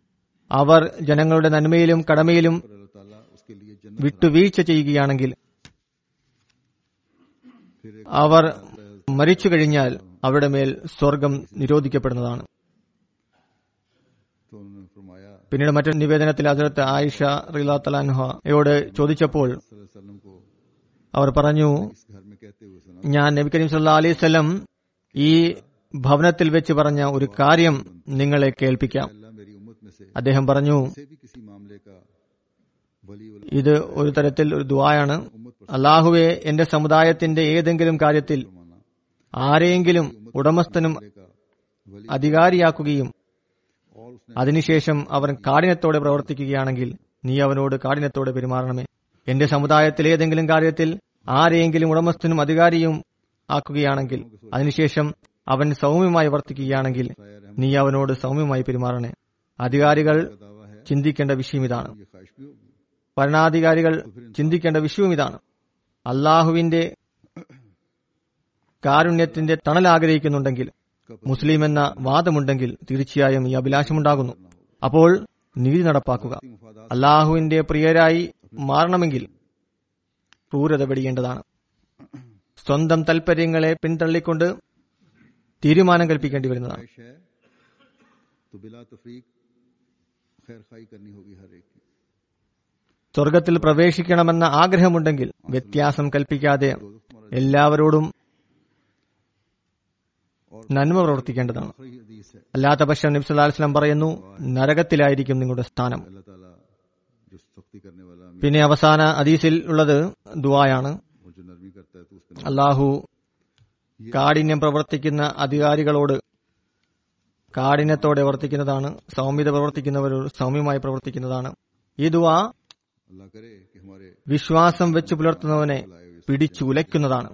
അവർ ജനങ്ങളുടെ നന്മയിലും കടമയിലും पर अल्लाह ताला उसके लिए जन्नत വിട്ടുവീഴ്ച ചെയ്യുകയാണെങ്കിൽ फिर एक അവർ മരിച്ചു കഴിഞ്ഞാൽ അവരുടെ മേൽ സ്വർഗം നിരോധിക്കപ്പെടുന്നതാണ് तो उन्होंने फरमाया പിന്നീട് മറ്റൊരു നിവേദനത്തിൽ ഹജറത്ത് ആയിഷ റിലാത്തലാൻഹയോട് ചോദിച്ചപ്പോൾ सल्लल्लाहु अलैहि वसल्लम को അവർ പറഞ്ഞു इस घर में कहते हुए सुना ഞാൻ നബി കരീം സല്ലാ അലൈഹി സ്വലം ഈ ഭവനത്തിൽ വെച്ച് പറഞ്ഞ ഒരു കാര്യം നിങ്ങളെ കേൾപ്പിക്കാം अल्लाह मेरी उम्मत में से അദ്ദേഹം പറഞ്ഞു से भी किसी मामले का वली वल ഇത് ഒരു തരത്തിൽ ഒരു ദുആയാണ് അള്ളാഹുവെ എന്റെ സമുദായത്തിന്റെ ഏതെങ്കിലും കാര്യത്തിൽ फरमाना ആരെയെങ്കിലും ഉടമസ്ഥനും का वली അധികാരിയാക്കുകയും और उसने അതിനുശേഷം അവൻ കാഠിന്യത്തോടെ പ്രവർത്തിക്കുകയാണെങ്കിൽ നീ അവനോട് കാഠിന്യത്തോടെ പെരുമാറണമേ എന്റെ സമുദായത്തിൽ ഏതെങ്കിലും കാര്യത്തിൽ ആരെയെങ്കിലും ഉടമസ്ഥനും അധികാരിയും ആക്കുകയാണെങ്കിൽ അതിനുശേഷം അവൻ സൗമ്യമായി വർത്തിക്കുകയാണെങ്കിൽ നീ അവനോട് സൗമ്യമായി പെരുമാറണേ അധികാരികൾ का दावा है ചിന്തിക്കേണ്ട വിഷയം ഇതാണ് ये ख्वाहिश भी होगी ഭരണാധികാരികൾ ചിന്തിക്കേണ്ട വിഷയവും ഇതാണ് അള്ളാഹുവിന്റെ കാരുണ്യത്തിന്റെ തണൽ ആഗ്രഹിക്കുന്നുണ്ടെങ്കിൽ മുസ്ലിം എന്ന വാദമുണ്ടെങ്കിൽ തീർച്ചയായും ഈ അഭിലാഷമുണ്ടാകുന്നു അപ്പോൾ നീതി നടപ്പാക്കുക मुफादात അള്ളാഹുവിന്റെ പ്രിയരായി മാറണമെങ്കിൽ ക്രൂരത വെടിയേണ്ടതാണ് സ്വന്തം താൽപര്യങ്ങളെ പിന്തള്ളിക്കൊണ്ട് തീരുമാനം കൽപ്പിക്കേണ്ടി വരുന്നതാണ് ख्वाहिश है तो बिला तफरीक खैर खाई करनी होगी हर एक की സ്വർഗത്തിൽ പ്രവേശിക്കണമെന്ന ആഗ്രഹമുണ്ടെങ്കിൽ വ്യത്യാസം കൽപ്പിക്കാതെ എല്ലാവരോടും നന്മ പ്രവർത്തിക്കേണ്ടതാണ് आखिरी हदीस है അല്ലാത്ത പക്ഷം നബി സല്ലല്ലാഹു അലൈഹി വസല്ലം പറയുന്നു നരകത്തിലായിരിക്കും നിങ്ങളുടെ സ്ഥാനം अल्लाह ताला जो सख्ती करने वाला अमीर പിന്നെ അവസാന ഹദീസിൽ ഉള്ളത് ദുആയാണ് और जो नरमी करता है तो उसके അള്ളാഹു കാഠിന്യം പ്രവർത്തിക്കുന്ന അധികാരികളോട് കാഠിന്യത്തോടെ വർത്തിക്കുന്നതാണ് സൗമ്യത പ്രവർത്തിക്കുന്നവരോട് സൗമ്യമായി പ്രവർത്തിക്കുന്നതാണ് ഈ ദുആ अल्लाह करे कि हमारे വിശ്വാസം വെച്ച് പുലർത്തുന്നവനെ പിടിച്ചുലയ്ക്കുന്നതാണ്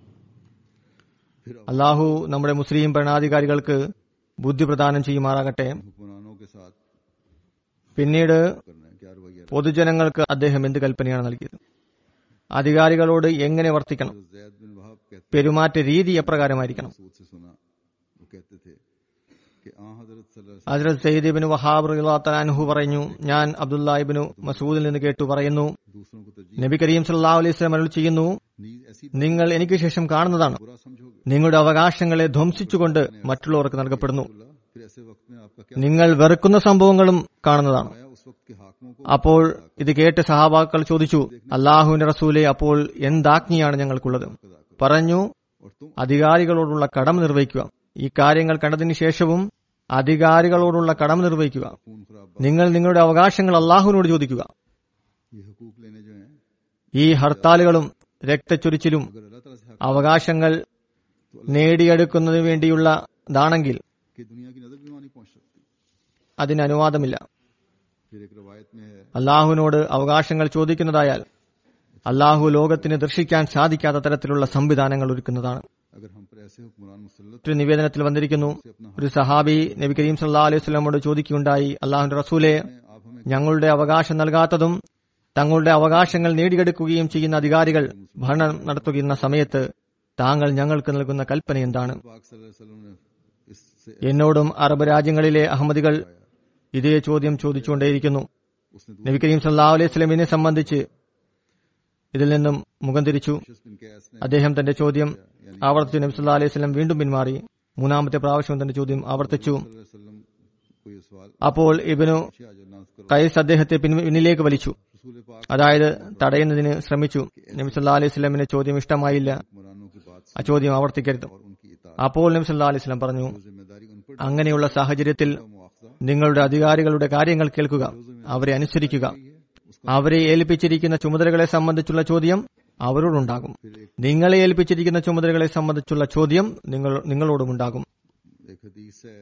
फिर അള്ളാഹു നമ്മുടെ മുസ്ലിം ഭരണാധികാരികൾക്ക് ബുദ്ധി പ്രദാനം ചെയ്യുമാറാകട്ടെ हुक्मरानों के साथ പിന്നീട് करना है क्या रवैया പൊതുജനങ്ങൾക്ക് അദ്ദേഹം എന്ത് കൽപ്പനയാണ് നൽകിയത് അധികാരികളോട് എങ്ങനെ വർത്തിക്കണം तो जैद बिन वहाब कहते പെരുമാറ്റ രീതി എപ്രകാരമായിരിക്കണം सूद से सुना वो कहते थे कि आ हजरत सल्लल्लाहु अलैहि ഹജ്രത് സയ്യിദ് ഇബ്നു വഹാബ് റളിയല്ലാഹു പറഞ്ഞു ഞാൻ അബ്ദുല്ലാ ഇബ്നു മസൂദിൽ നിന്ന് കേട്ടു പറയുന്നു वसल्लम दूसरों को तरजीह നബി കരീം സല്ലല്ലാഹു അലൈഹി വസല്ലം അരുൾ ചെയ്യുന്നു नीज ऐसी നിങ്ങൾ എനിക്ക് ശേഷം കാണുന്നതാണ് बुरा समझोगे നിങ്ങളുടെ അവകാശങ്ങളെ ധ്വംസിച്ചുകൊണ്ട് മറ്റുള്ളവർക്ക് നൽകപ്പെടുന്നു अल्लाह फिर ऐसे वक्त में आपका क्या നിങ്ങൾ വെറുക്കുന്ന സംഭവങ്ങളും കാണുന്നതാണ് आया उस वक्त के हाकमों को അപ്പോൾ ഇത് കേട്ട് സഹാബാക്കൾ ചോദിച്ചു അള്ളാഹുവിന്റെ റസൂലെ അപ്പോൾ എന്താജ്ഞയാണ് ഞങ്ങൾക്കുള്ളത് പറഞ്ഞു और तुम അധികാരികളോടുള്ള കടമ നിർവഹിക്കുക ഈ കാര്യങ്ങൾ കണ്ടതിന് ശേഷവും അധികാരികളോടുള്ള കടമ നിർവഹിക്കുക खून खराब നിങ്ങൾ നിങ്ങളുടെ അവകാശങ്ങൾ അള്ളാഹുവിനോട് ചോദിക്കുക ये हकूक लेने जो हैं ഈ ഹർത്താലുകളും രക്തച്ചൊരിച്ചിലും अगर अल्लाह ताला से हक അവകാശങ്ങൾ നേടിയെടുക്കുന്നതിന് വേണ്ടിയുള്ളതാണെങ്കിൽ की दुनिया की नजर भी वहां नहीं पहुंच सकती അതിന് അനുവാദമില്ല फिर एक रवायत में है അള്ളാഹുവിനോട് അവകാശങ്ങൾ ചോദിക്കുന്നതായാൽ അള്ളാഹു ലോകത്തിന് ദർശിക്കാൻ സാധിക്കാത്ത തരത്തിലുള്ള സംവിധാനങ്ങൾ ഒരുക്കുന്നതാണ് अगर हम पर ऐसे हुक्मरान मुसलत മറ്റൊരു നിവേദനത്തിൽ വന്നിരിക്കുന്നു ഒരു സഹാബി നബി കരീം സല്ലാ അലൈഹി സ്വലമോട് ചോദിക്കുകയുണ്ടായി അള്ളാഹുന്റെ റസൂലെ आप हमें ഞങ്ങളുടെ അവകാശം നൽകാത്തതും തങ്ങളുടെ അവകാശങ്ങൾ നേടിയെടുക്കുകയും ചെയ്യുന്ന അധികാരികൾ ഭരണം നടത്തുന്ന സമയത്ത് താങ്കൾ ഞങ്ങൾക്ക് നൽകുന്ന കൽപ്പന എന്താണ് पाक सल्लल्लाहु अलैहि वसल्लम ने इससे എന്നോടും അറബ് രാജ്യങ്ങളിലെ അഹമ്മദികൾ ഇതേ ചോദ്യം ചോദിച്ചുകൊണ്ടേയിരിക്കുന്നു उसने നബി കരീം സല്ലാ അലൈഹി സ്വലമിനെ സംബന്ധിച്ച് ഇതിൽ നിന്നും മുഖം തിരിച്ചു दूसरे बिन कैस ने അദ്ദേഹം തന്റെ ചോദ്യം ആവർത്തിച്ചു നബി സല്ലാ അലൈഹി സ്വലം വീണ്ടും പിന്മാറി മൂന്നാമത്തെ പ്രാവശ്യം തന്റെ ചോദ്യം ആവർത്തിച്ചു सल्लल्लाहु अलैहि वसल्लम को ये सवाल അപ്പോൾ ഇബനു पूछा जो नाज करो കൈസ് അദ്ദേഹത്തെ പിൻ- പിന്നിലേക്ക് വലിച്ചു रसूल पाक അതായത് തടയുന്നതിന് ശ്രമിച്ചു നബി സല്ലാ അലൈഹി സ്വലമിന് ചോദ്യം ഇഷ്ടമായില്ല हुक्मरानों की बात ആ ചോദ്യം ആവർത്തിക്കരുത് और उनकी इताअत അപ്പോൾ നബി സല്ലാ അലൈഹി സ്വലം പറഞ്ഞു जो जिम्मेदारी उन पर അങ്ങനെയുള്ള സാഹചര്യത്തിൽ मुआवजा നിങ്ങളുടെ അധികാരികളുടെ കാര്യങ്ങൾ കേൾക്കുക അവരെ അനുസരിക്കുക അവരെ ഏൽപ്പിച്ചിരിക്കുന്ന ചുമതലകളെ സംബന്ധിച്ചുള്ള ചോദ്യം അവരോടുണ്ടാകും നിങ്ങളെ ഏൽപ്പിച്ചിരിക്കുന്ന ചുമതലകളെ സംബന്ധിച്ചുള്ള ചോദ്യം നിങ്ങൾ നിങ്ങളോടുമുണ്ടാകും एक हदीस है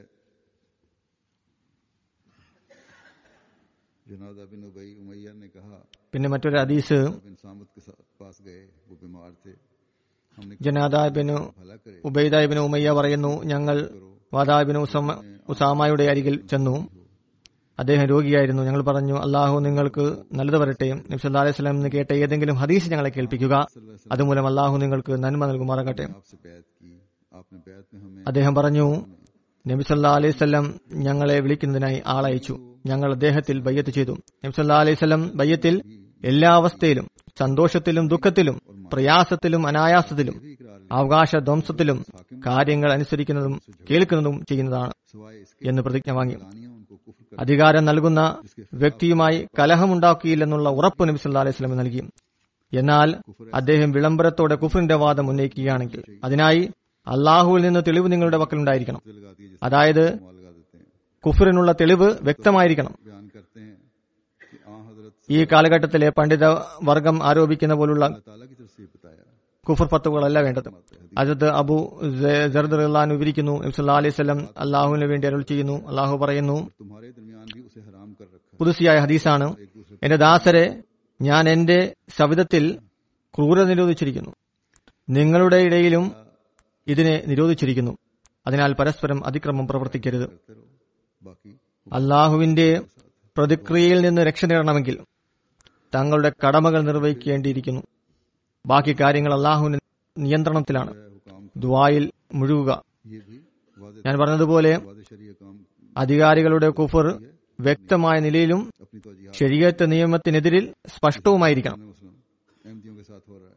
जनादा बिन उबई उमैया ने कहा പിന്നെ മറ്റൊരു ഹദീസ് बिन सामत के साथ पास गए वो बीमार थे हमने ജനാദാബിനു भला करे ഉബൈദാബിന് ഉമയ്യ പറയുന്നു ഞങ്ങൾ വാദാബിന് ഉസാമയുടെ അരികിൽ ചെന്നു അദ്ദേഹം രോഗിയായിരുന്നു ഞങ്ങൾ പറഞ്ഞു അള്ളാഹു നിങ്ങൾക്ക് നല്ലത് വരട്ടെ നബ്സല്ലാ അലൈഹി സ്വലം എന്ന് കേട്ട ഏതെങ്കിലും ഹദീസ് ഞങ്ങളെ കേൾപ്പിക്കുക അതുമൂലം അള്ളാഹു നിങ്ങൾക്ക് നന്മ നൽകുമാറാകട്ടെ आपसे बैत की आपने बैत में हमें അദ്ദേഹം പറഞ്ഞു നബി സല്ലാ അലൈഹി സ്വലം ഞങ്ങളെ വിളിക്കുന്നതിനായി ആളയച്ചു ഞങ്ങൾ അദ്ദേഹത്തിൽ ബയ്യത്ത് ചെയ്തു നബ്സല്ലാ അലൈവല്ലം ബയ്യത്തിൽ എല്ലാ അവസ്ഥയിലും സന്തോഷത്തിലും ദുഃഖത്തിലും പ്രയാസത്തിലും അനായാസത്തിലും അവകാശ ധ്വംസത്തിലും കാര്യങ്ങൾ അനുസരിക്കുന്നതും കേൾക്കുന്നതും ചെയ്യുന്നതാണ് सिवाय इसके എന്ന് പ്രതിജ്ഞ വാങ്ങി दानियां उनको कुफ्र कर അധികാരം നൽകുന്ന വ്യക്തിയുമായി കലഹമുണ്ടാക്കിയില്ലെന്നുള്ള ഉറപ്പ് നബി സല്ലാ അലൈഹി സ്വലം നൽകി എന്നാൽ അദ്ദേഹം വിളംബരത്തോടെ കുഫറിന്റെ വാദം ഉന്നയിക്കുകയാണെങ്കിൽ അതിനായി അള്ളാഹുവിൽ നിന്ന് തെളിവ് നിങ്ങളുടെ പക്കലുണ്ടായിരിക്കണം से लगा दिए അതായത് जिसको लगा देते हैं കുഫറിനുള്ള തെളിവ് വ്യക്തമായിരിക്കണം बयान करते हैं कि आ हजरत ഈ കാലഘട്ടത്തിലെ പണ്ഡിത വർഗം ആരോപിക്കുന്ന പോലുള്ള अल्लाह ताला की तरफ से ये बताया കുഫർ ഫത്തുകളല്ല വേണ്ടത് അജത് അബു ജർദാൻ വിവരിക്കുന്നു നബ്സല്ലാ അലൈഹി സ്വലം അള്ളാഹുവിന് വേണ്ടി അരുൾ ചെയ്യുന്നു അള്ളാഹു പറയുന്നു तुम्हारे दरमियान भी उसे हराम कर रखा പുതുസിയായ ഹദീസാണ് എന്റെ ദാസരെ ഞാൻ എന്റെ സവിധത്തിൽ ക്രൂരത നിരോധിച്ചിരിക്കുന്നു നിങ്ങളുടെ ഇടയിലും ഇതിനെ നിരോധിച്ചിരിക്കുന്നു അതിനാൽ പരസ്പരം അതിക്രമം പ്രവർത്തിക്കരുത് करते रहो बाकी അള്ളാഹുവിന്റെ പ്രതിക്രിയയിൽ നിന്ന് രക്ഷ നേടണമെങ്കിൽ തങ്ങളുടെ കടമകൾ നിർവഹിക്കേണ്ടിയിരിക്കുന്നു ബാക്കി കാര്യങ്ങൾ അള്ളാഹുവിന്റെ നിയന്ത്രണത്തിലാണ് हुकाम ദുആയിൽ മുഴുകുക ये भी वादे ഞാൻ പറഞ്ഞതുപോലെ वादे शरीय काम അധികാരികളുടെ കുഫർ വ്യക്തമായ നിലയിലും अपनी तोजीहात ശരീരത്തെ നിയമത്തിനെതിരിൽ സ്പഷ്ടവുമായിരിക്കണം मुस्लिम अहमदियों के साथ हो रहा है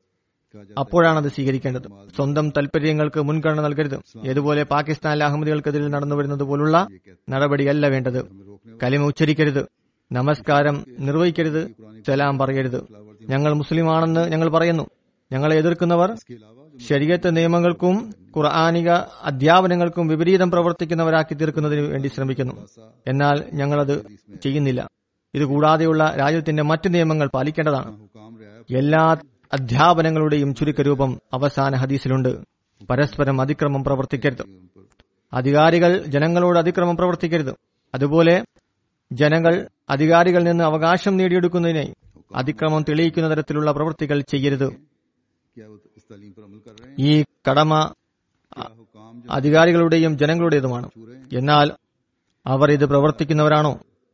कहा जाता അപ്പോഴാണ് അത് സ്വീകരിക്കേണ്ടത് സ്വന്തം താൽപര്യങ്ങൾക്ക് മുൻഗണന നൽകരുത് ഏതുപോലെ പാകിസ്ഥാനിലെ അഹമ്മദികൾക്കെതിരെ നടന്നു വരുന്നത് പോലുള്ള നടപടിയല്ല വേണ്ടത് കലിമ ഉച്ചരിക്കരുത് നമസ്കാരം നിർവഹിക്കരുത് സലാം പറയരുത് ഞങ്ങൾ മുസ്ലിമാണെന്ന് ഞങ്ങൾ പറയുന്നു ഞങ്ങളെ എതിർക്കുന്നവർ है इसके अलावा जो ശരീരത്തെ നിയമങ്ങൾക്കും ഖുർആാനിക അധ്യാപനങ്ങൾക്കും വിപരീതം പ്രവർത്തിക്കുന്നവരാക്കി തീർക്കുന്നതിന് വേണ്ടി ശ്രമിക്കുന്നു എന്നാൽ ഞങ്ങളത് ചെയ്യുന്നില്ല ഇത് കൂടാതെയുള്ള രാജ്യത്തിന്റെ മറ്റ് നിയമങ്ങൾ പാലിക്കേണ്ടതാണ് हुकाम रियाया എല്ലാ അധ്യാപനങ്ങളുടെയും ചുരുക്കരൂപം അവസാന ഹദീസിലുണ്ട് പരസ്പരം അതിക്രമം പ്രവർത്തിക്കരുത് उन पर അധികാരികൾ ജനങ്ങളോട് അതിക്രമം പ്രവർത്തിക്കരുത് അതുപോലെ ജനങ്ങൾ അധികാരികളിൽ നിന്ന് അവകാശം നേടിയെടുക്കുന്നതിനായി അതിക്രമം തെളിയിക്കുന്ന തരത്തിലുള്ള പ്രവൃത്തികൾ ചെയ്യരുത് क्या वो इस तालीम पर अमल कर रहे हैं ഈ കടമ क्या हुकाम जो അധികാരികളുടെയും ജനങ്ങളുടേതുമാണ് എന്നാൽ അവർ ഇത് പ്രവർത്തിക്കുന്നവരാണോ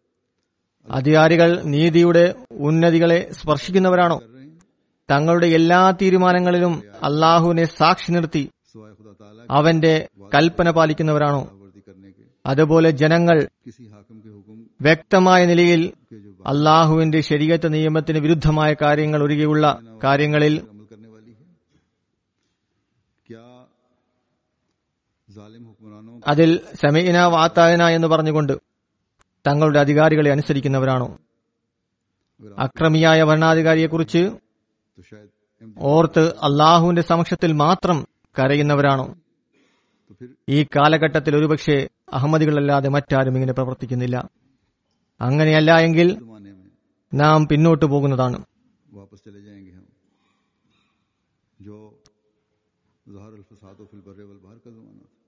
അധികാരികൾ നീതിയുടെ ഉന്നതികളെ സ്പർശിക്കുന്നവരാണോ कर रहे हैं തങ്ങളുടെ എല്ലാ തീരുമാനങ്ങളിലും അള്ളാഹുവിനെ സാക്ഷി നിർത്തി सिवाय खुदा ताला അവന്റെ കൽപ്പന പാലിക്കുന്നവരാണോ की वर्दी करने के അതുപോലെ ജനങ്ങൾ किसी हाकिम के हुक्म വ്യക്തമായ നിലയിൽ के जो അള്ളാഹുവിന്റെ ശരീരത്ത് നിയമത്തിന് വിരുദ്ധമായ കാര്യങ്ങൾ ഒഴികെയുള്ള കാര്യങ്ങളിൽ अमल करने वाली है क्या जालिम हुक्मरानों അതിൽ സമീന വാത്തായന എന്ന് പറഞ്ഞുകൊണ്ട് തങ്ങളുടെ അധികാരികളെ അനുസരിക്കുന്നവരാണോ അക്രമിയായ ഭരണാധികാരിയെക്കുറിച്ച് तो शायद अहमदी ഓർത്ത് അള്ളാഹുവിന്റെ സമക്ഷത്തിൽ മാത്രം കരയുന്നവരാണോ तो फिर ഈ കാലഘട്ടത്തിൽ ഒരുപക്ഷെ അഹമ്മദികളല്ലാതെ മറ്റാരും ഇങ്ങനെ പ്രവർത്തിക്കുന്നില്ല അങ്ങനെയല്ല എങ്കിൽ जमाने में നാം പിന്നോട്ടു പോകുന്നതാണ് वापस चले जाएंगे हम जो जहर अल्फसाद फिल बर्रे वल बहर का जमाना था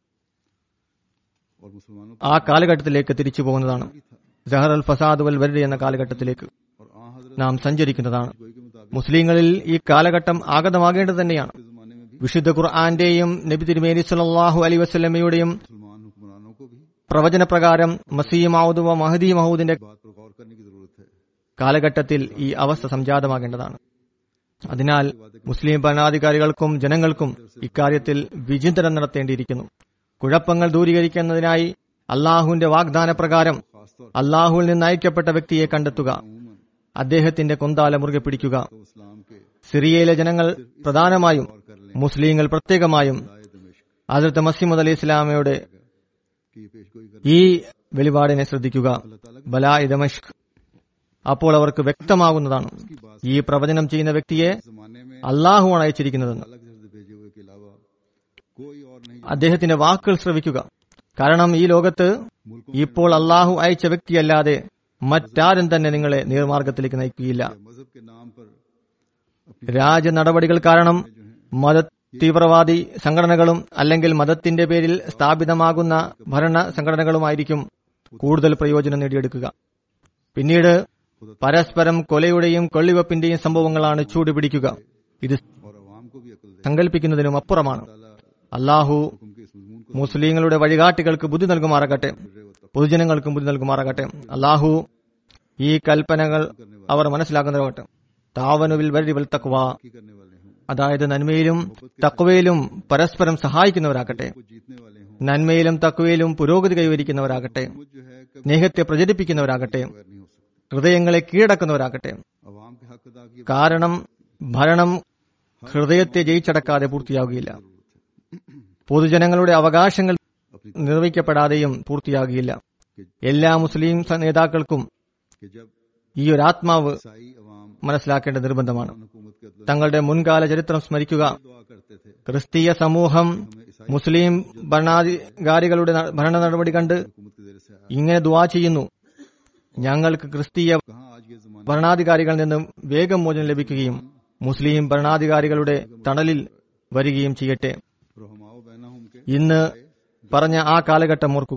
और मुसलमानों ആ കാലഘട്ടത്തിലേക്ക് തിരിച്ചു പോകുന്നതാണ് ജഹർ അൽ ഫസാദ് വൽ വരി എന്ന കാലഘട്ടത്തിലേക്ക് और आ हजरत നാം സഞ്ചരിക്കുന്നതാണ് कोई के मुताबिक മുസ്ലിങ്ങളിൽ ഈ കാലഘട്ടം ആഗതമാകേണ്ടത് തന്നെയാണ് के जमाने में भी വിശുദ്ധ ഖുർആന്റെയും നബി തിരുമേനി സല്ലല്ലാഹു അലൈഹി വസല്ലമയുടെയും मुसलमान हुक्मरानों को भी പ്രവചനപ്രകാരം മസീ മൗദ് വ മഹദി മഹൂദിന്റെ बात पर गौर करने की जरूरत है കാലഘട്ടത്തിൽ ഈ അവസ്ഥ സംജാതമാകേണ്ടതാണ് അതിനാൽ മുസ്ലിം ഭരണാധികാരികൾക്കും ജനങ്ങൾക്കും ഇക്കാര്യത്തിൽ വിചിന്തനം നടത്തേണ്ടിയിരിക്കുന്നു കുഴപ്പങ്ങൾ ദൂരീകരിക്കുന്നതിനായി അള്ളാഹുവിന്റെ വാഗ്ദാന പ്രകാരം खासतौर അള്ളാഹുവിൽ നിന്ന് അയക്കപ്പെട്ട വ്യക്തിയെ കണ്ടെത്തുക अमूमन അദ്ദേഹത്തിന്റെ കൊന്താല മുറുകെ പിടിക്കുക तो इस्लाम के സിറിയയിലെ ജനങ്ങൾ പ്രധാനമായും മുസ്ലിങ്ങൾ പ്രത്യേകമായും आए दमिश्क ഹജറത്ത് മസീമദ് അലി ഇസ്ലാമയുടെ की पेशगोई कर ഈ വെളിപാടിനെ ശ്രദ്ധിക്കുക ബലാ ദമഷ്ക് അപ്പോൾ അവർക്ക് വ്യക്തമാകുന്നതാണ് ഈ പ്രവചനം ചെയ്യുന്ന വ്യക്തിയെ जमाने में അള്ളാഹുവാണ് അയച്ചിരിക്കുന്നതെന്ന് अलग से भेजे हुए के अलावा कोई और नहीं അദ്ദേഹത്തിന്റെ വാക്കുകൾ ശ്രവിക്കുക കാരണം ഈ ലോകത്ത് ഇപ്പോൾ അള്ളാഹു അയച്ച വ്യക്തിയല്ലാതെ മറ്റാരും തന്നെ നിങ്ങളെ നേർമാർഗത്തിലേക്ക് നയിക്കുകയില്ല मजहब के नाम पर രാജ നടപടികൾ കാരണം മത തീവ്രവാദി സംഘടനകളും അല്ലെങ്കിൽ മതത്തിന്റെ പേരിൽ സ്ഥാപിതമാകുന്ന ഭരണ സംഘടനകളുമായിരിക്കും കൂടുതൽ പ്രയോജനം നേടിയെടുക്കുക പിന്നീട് പരസ്പരം കൊലയുടെയും കൊള്ളിവെപ്പിന്റെയും സംഭവങ്ങളാണ് ചൂടുപിടിക്കുക ഇത് और अवाम को भी अकल दे സങ്കല്പിക്കുന്നതിനും അപ്പുറമാണ് അള്ളാഹു हुक्म के इस मजमून को മുസ്ലിങ്ങളുടെ വഴികാട്ടികൾക്ക് ബുദ്ധി നൽകുമാറാകട്ടെ പൊതുജനങ്ങൾക്കും ബുദ്ധി നൽകുമാറാകട്ടെ അള്ളാഹു ഈ കൽപ്പനകൾ അവർ മനസ്സിലാക്കുന്നവരാകട്ടെ താവനുവിൽ വരി തക്വ की करने वाले हों അതായത് നന്മയിലും തക്വയിലും പരസ്പരം സഹായിക്കുന്നവരാകട്ടെ को जीतने वाले हों നന്മയിലും തക്വയിലും പുരോഗതി കൈവരിക്കുന്നവരാകട്ടെ मुझ जो है कभी സ്നേഹത്തെ പ്രചരിപ്പിക്കുന്നവരാകട്ടെ बगैर नहीं हो सकता ഹൃദയങ്ങളെ കീഴടക്കുന്നവരാകട്ടെ अवाम के हक अदा किए കാരണം ഭരണം ഹൃദയത്തെ ജയിച്ചടക്കാതെ പൂർത്തിയാകുകയില്ല പൊതുജനങ്ങളുടെ അവകാശങ്ങൾ अपनी നിർവഹിക്കപ്പെടാതെയും പൂർത്തിയാകുകയില്ല എല്ലാ മുസ്ലിം സ- നേതാക്കൾക്കും कि जब ഈ ഒരു ആത്മാവ് ईसाई अवाम മനസ്സിലാക്കേണ്ട നിർബന്ധമാണ് हुकूमत के अदल തങ്ങളുടെ മുൻകാല ചരിത്രം സ്മരിക്കുക दुआ करते थे ക്രിസ്തീയ സമൂഹം മുസ്ലിം ഭരണാധികാരികളുടെ ന- ഭരണ നടപടി കണ്ട് हुकूमत के जरिए से आया। ഇങ്ങനെ ദുവാ ചെയ്യുന്നു ഞങ്ങൾക്ക് ക്രിസ്തീയ कहाँ आज ये जमाना ഭരണാധികാരികളിൽ നിന്നും വേഗം മോചനം ലഭിക്കുകയും മുസ്ലിം ഭരണാധികാരികളുടെ തണലിൽ വരികയും ചെയ്യട്ടെ रहमाओ बहना हम के ഇന്ന് പറഞ്ഞ ആ കാലഘട്ടം ഓർക്കുക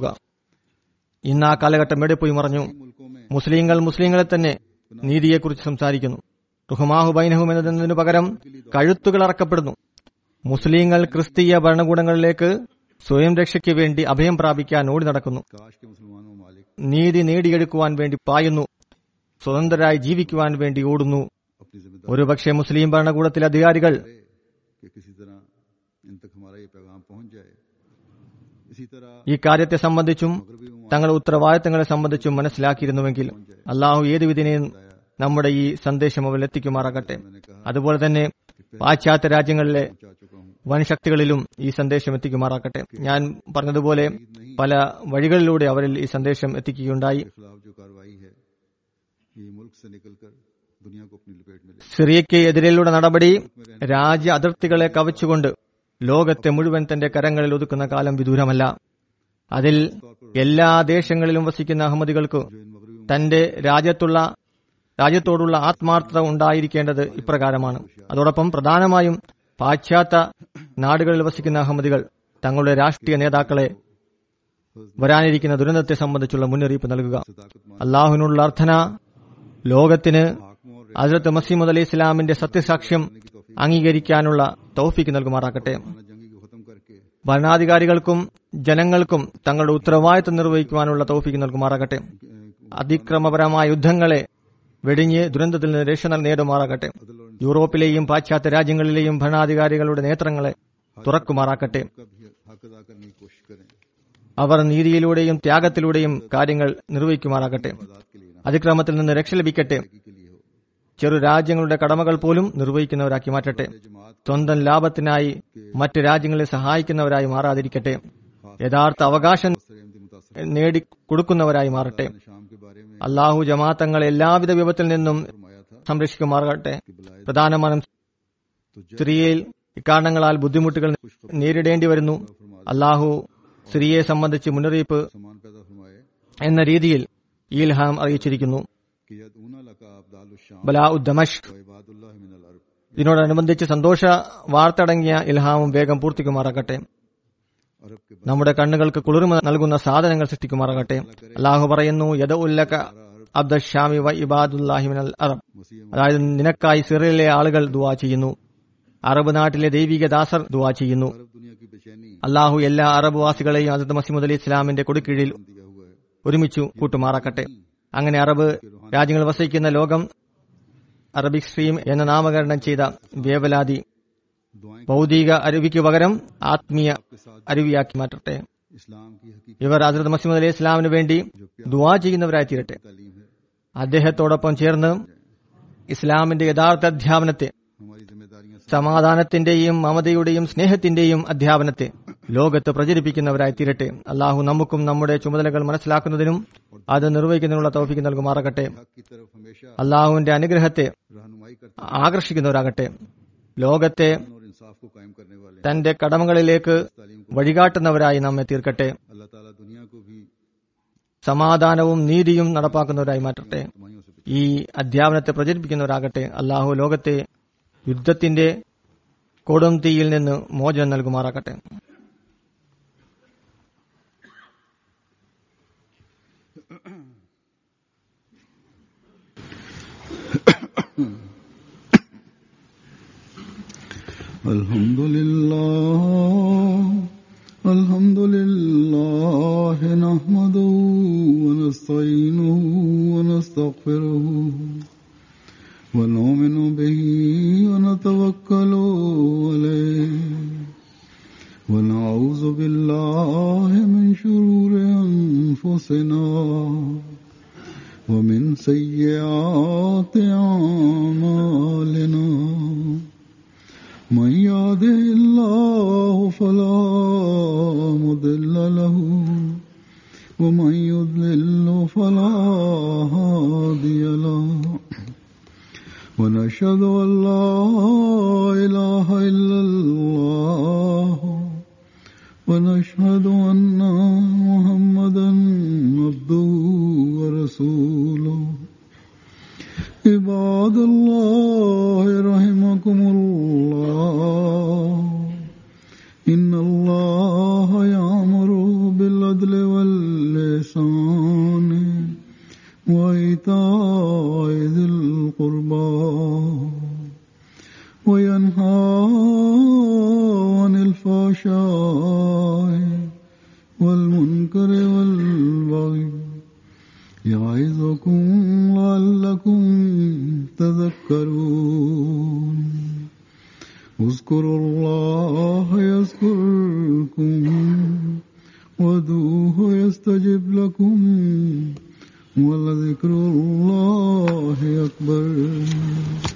ഇന്ന് ആ കാലഘട്ടം എവിടെ പോയി മറഞ്ഞു मुल्कों में മുസ്ലിങ്ങൾ മുസ്ലിങ്ങളെ തന്നെ നീതിയെക്കുറിച്ച് സംസാരിക്കുന്നു റുഹമാഹു ബൈനഹും എന്നതിനു പകരം കഴുത്തുകൾ അറക്കപ്പെടുന്നു മുസ്ലിങ്ങൾ ക്രിസ്തീയ ഭരണകൂടങ്ങളിലേക്ക് സ്വയം രക്ഷയ്ക്ക് വേണ്ടി അഭയം പ്രാപിക്കാൻ ഓടി നടക്കുന്നു काश के मुसलमानों मालिक നീതി നേടിയെടുക്കുവാൻ വേണ്ടി പായുന്നു സ്വതന്ത്രരായി ജീവിക്കുവാൻ വേണ്ടി ഓടുന്നു अपनी जिम्मेदारी ഒരുപക്ഷെ മുസ്ലിം ഭരണകൂടത്തിലെ അധികാരികൾ करे कि किसी तरह इन तक हमारा ये पैगाम पहुंच जाए इसी तरह ഈ കാര്യത്തെ സംബന്ധിച്ചും मगरबी ममालिक തങ്ങളുടെ ഉത്തരവാദിത്തങ്ങളെ സംബന്ധിച്ചും മനസ്സിലാക്കിയിരുന്നുവെങ്കിൽ അള്ളാഹു ഏത് വിധിനെയും നമ്മുടെ ഈ സന്ദേശം അവരിൽ എത്തിക്കുമാറാകട്ടെ അതുപോലെ തന്നെ പാശ്ചാത്യ രാജ്യങ്ങളിലെ पहुंचा चुका हूं വൻ ശക്തികളിലും ഈ സന്ദേശം എത്തിക്കുമാറാക്കട്ടെ ഞാൻ പറഞ്ഞതുപോലെ പല വഴികളിലൂടെ അവരിൽ ഈ സന്ദേശം എത്തിക്കുകയുണ്ടായി के खिलाफ जो कार्रवाई है ये मुल्क से निकलकर दुनिया को अपनी लपेट में ले സിറിയയ്ക്ക് എതിരെയുള്ള നടപടി രാജ്യ അതിർത്തികളെ കവച്ചുകൊണ്ട് ലോകത്തെ മുഴുവൻ തന്റെ കരങ്ങളിൽ ഒതുക്കുന്ന കാലം വിദൂരമല്ല അതിൽ എല്ലാ ദേശങ്ങളിലും വസിക്കുന്ന അഹമ്മദികൾക്ക് जो इन मगरबी തന്റെ രാജ്യത്തുള്ള രാജ്യത്തോടുള്ള ആത്മാർത്ഥത ഉണ്ടായിരിക്കേണ്ടത് ഇപ്രകാരമാണ് അതോടൊപ്പം പ്രധാനമായും പാശ്ചാത്യ നാടുകളിൽ വസിക്കുന്ന അഹമ്മദികൾ തങ്ങളുടെ രാഷ്ട്രീയ നേതാക്കളെ വരാനിരിക്കുന്ന ദുരന്തത്തെ സംബന്ധിച്ചുള്ള മുന്നറിയിപ്പ് നൽകുക ताकतमान അള്ളാഹുവിനുള്ള അർത്ഥന ലോകത്തിന് हाकमों और ഹസ്രത്ത് മസീമദ് അലി ഇസ്ലാമിന്റെ സത്യസാക്ഷ്യം അംഗീകരിക്കാനുള്ള തൗഫീക്ക് നൽകുമാറാക്കട്ടെ रेहाना जंगी को खत्म करके ഭരണാധികാരികൾക്കും ജനങ്ങൾക്കും തങ്ങളുടെ ഉത്തരവാദിത്തം നിർവഹിക്കുവാനുള്ള തൗഫീക്ക് നൽകുമാറാകട്ടെ അതിക്രമപരമായ യുദ്ധങ്ങളെ വെടിഞ്ഞ് ദുരന്തത്തിൽ നിന്ന് രക്ഷ നേടുമാറാകട്ടെ യൂറോപ്പിലെയും പാശ്ചാത്യ രാജ്യങ്ങളിലെയും ഭരണാധികാരികളുടെ നേത്രങ്ങളെ തുറക്കുമാറാക്കട്ടെ का भी हक अदा करने की कोशिश करें അവർ നീതിയിലൂടെയും ത്യാഗത്തിലൂടെയും കാര്യങ്ങൾ നിർവഹിക്കുമാറാകട്ടെ आजाद के लिए ना അതിക്രമത്തിൽ നിന്ന് രക്ഷ ലഭിക്കട്ടെ के लिए हो ചെറു രാജ്യങ്ങളുടെ കടമകൾ പോലും നിർവഹിക്കുന്നവരാക്കി മാറ്റട്ടെ जमात സ്വന്തം ലാഭത്തിനായി മറ്റ് രാജ്യങ്ങളെ സഹായിക്കുന്നവരായി മാറാതിരിക്കട്ടെ യഥാർത്ഥ അവകാശം सरेमदी मुतासर നേടിക്കൊടുക്കുന്നവരായി മാറട്ടെ शाम के बारे में അള്ളാഹു ജമാഅത്തങ്ങളെ എല്ലാവിധ വിപത്തിൽ നിന്നും फरमाया था സംരക്ഷിക്കുമാറാകട്ടെ कि बुलाए പ്രധാനമായും तो जब സ്ത്രീയിൽ ഇക്കാരണങ്ങളാൽ ബുദ്ധിമുട്ടുകൾ നേരിടേണ്ടി വരുന്നു അള്ളാഹു സ്ത്രീയെ സംബന്ധിച്ച് മുന്നറിയിപ്പ് समान पैदा फरमाए എന്ന രീതിയിൽ ഈൽഹാം അറിയിച്ചിരിക്കുന്നു कि यदूना लका अब्दाल शाम ബലാ ഉദ്ദമഷ് व इबादुल्लाह मिनल अरब ഇതിനോടനുബന്ധിച്ച് സന്തോഷ വാർത്തടങ്ങിയ ഇൽഹാമും വേഗം പൂർത്തിക്കുമാറാകട്ടെ अरब के നമ്മുടെ കണ്ണുകൾക്ക് കുളിർമ നൽകുന്ന സാധനങ്ങൾ സൃഷ്ടിക്കുമാറാകട്ടെ അള്ളാഹു പറയുന്നു യദ ഉല്ലക അബ്ദുഷാമി വ ഇബാദുല്ലാഹി മിനൽ അറബ് मसीह അതായത് നിനക്കായി സിറിയയിലെ ആളുകൾ ദുവാ ചെയ്യുന്നു അറബ് നാട്ടിലെ ദൈവിക ദാസർ ദുവാ ചെയ്യുന്നു अरब दुनिया की बेचैनी അള്ളാഹു എല്ലാ അറബ് വാസികളെയും അസദ് മസീമുദ് അലി ഇസ്ലാമിന്റെ കൊടുക്കീഴിൽ दिया हुआ है ഒരുമിച്ചു കൂട്ടുമാറാക്കട്ടെ അങ്ങനെ അറബ് രാജ്യങ്ങൾ വസിക്കുന്ന ലോകം അറബിക് സ്ട്രീം എന്ന നാമകരണം ചെയ്ത വേവലാതി दुआएं ഭൗതിക അരുവിക്ക് പകരം ആത്മീയ അരുവിയാക്കി മാറ്റട്ടെ इस्लाम की हकीकी ഇവർ ഹസ്രത് മസീമദ് അലി ഇസ്ലാമിന് വേണ്ടി ദുവാ ചെയ്യുന്നവരായി തീരട്ടെ तालीम है അദ്ദേഹത്തോടൊപ്പം ചേർന്ന് ഇസ്ലാമിന്റെ യഥാർത്ഥ അധ്യാപനത്തെ हमारी जिम्मेदारियां സമാധാനത്തിന്റെയും മമതയുടെയും സ്നേഹത്തിന്റെയും അധ്യാപനത്തെ ലോകത്ത് പ്രചരിപ്പിക്കുന്നവരായി തീരട്ടെ അള്ളാഹു നമുക്കും നമ്മുടെ ചുമതലകൾ മനസ്സിലാക്കുന്നതിനും അത് നിർവഹിക്കുന്നതിനുള്ള തൗഫിക്ക് നൽകുമാറാകട്ടെ हक की तरफ हमेशा അള്ളാഹുവിന്റെ അനുഗ്രഹത്തെ रहनुमाई करते ആകർഷിക്കുന്നവരാകട്ടെ ലോകത്തെ हैं और इंसाफ को कायम करने वाले हैं। തന്റെ കടമകളിലേക്ക് तालीम को വഴികാട്ടുന്നവരായി നമ്മെ തീർക്കട്ടെ अल्लाह ताला दुनिया को भी സമാധാനവും നീതിയും നടപ്പാക്കുന്നവരായി മാറ്റട്ടെ तमाइयों से ഈ അധ്യാപനത്തെ പ്രചരിപ്പിക്കുന്നവരാകട്ടെ അള്ളാഹു ലോകത്തെ യുദ്ധത്തിന്റെ കൊടും തീയിൽ നിന്ന് മോചനം നൽകുമാറാകട്ടെ الحمد لله الحمد لله نحمده ونستعينه ونستغفره ونؤمن به ونتوكل أنفسنا ومن سيئات أعمالنا من يهده الله فلا مضل له ومن يضلل فلا هادي له ونشهد أن لا إله إلا الله ونشهد أن محمدا عبده ورسوله عباد الله رحمكم الله إن الله يأمر بالعدل واللسان وإيتاء ذي القربى وينهى عن الفحشاء والمنكر والبغي يعظكم لعلكم تذكرون اذكروا الله يذكركم ودوه يستجب لكم ولذكر الله أكبر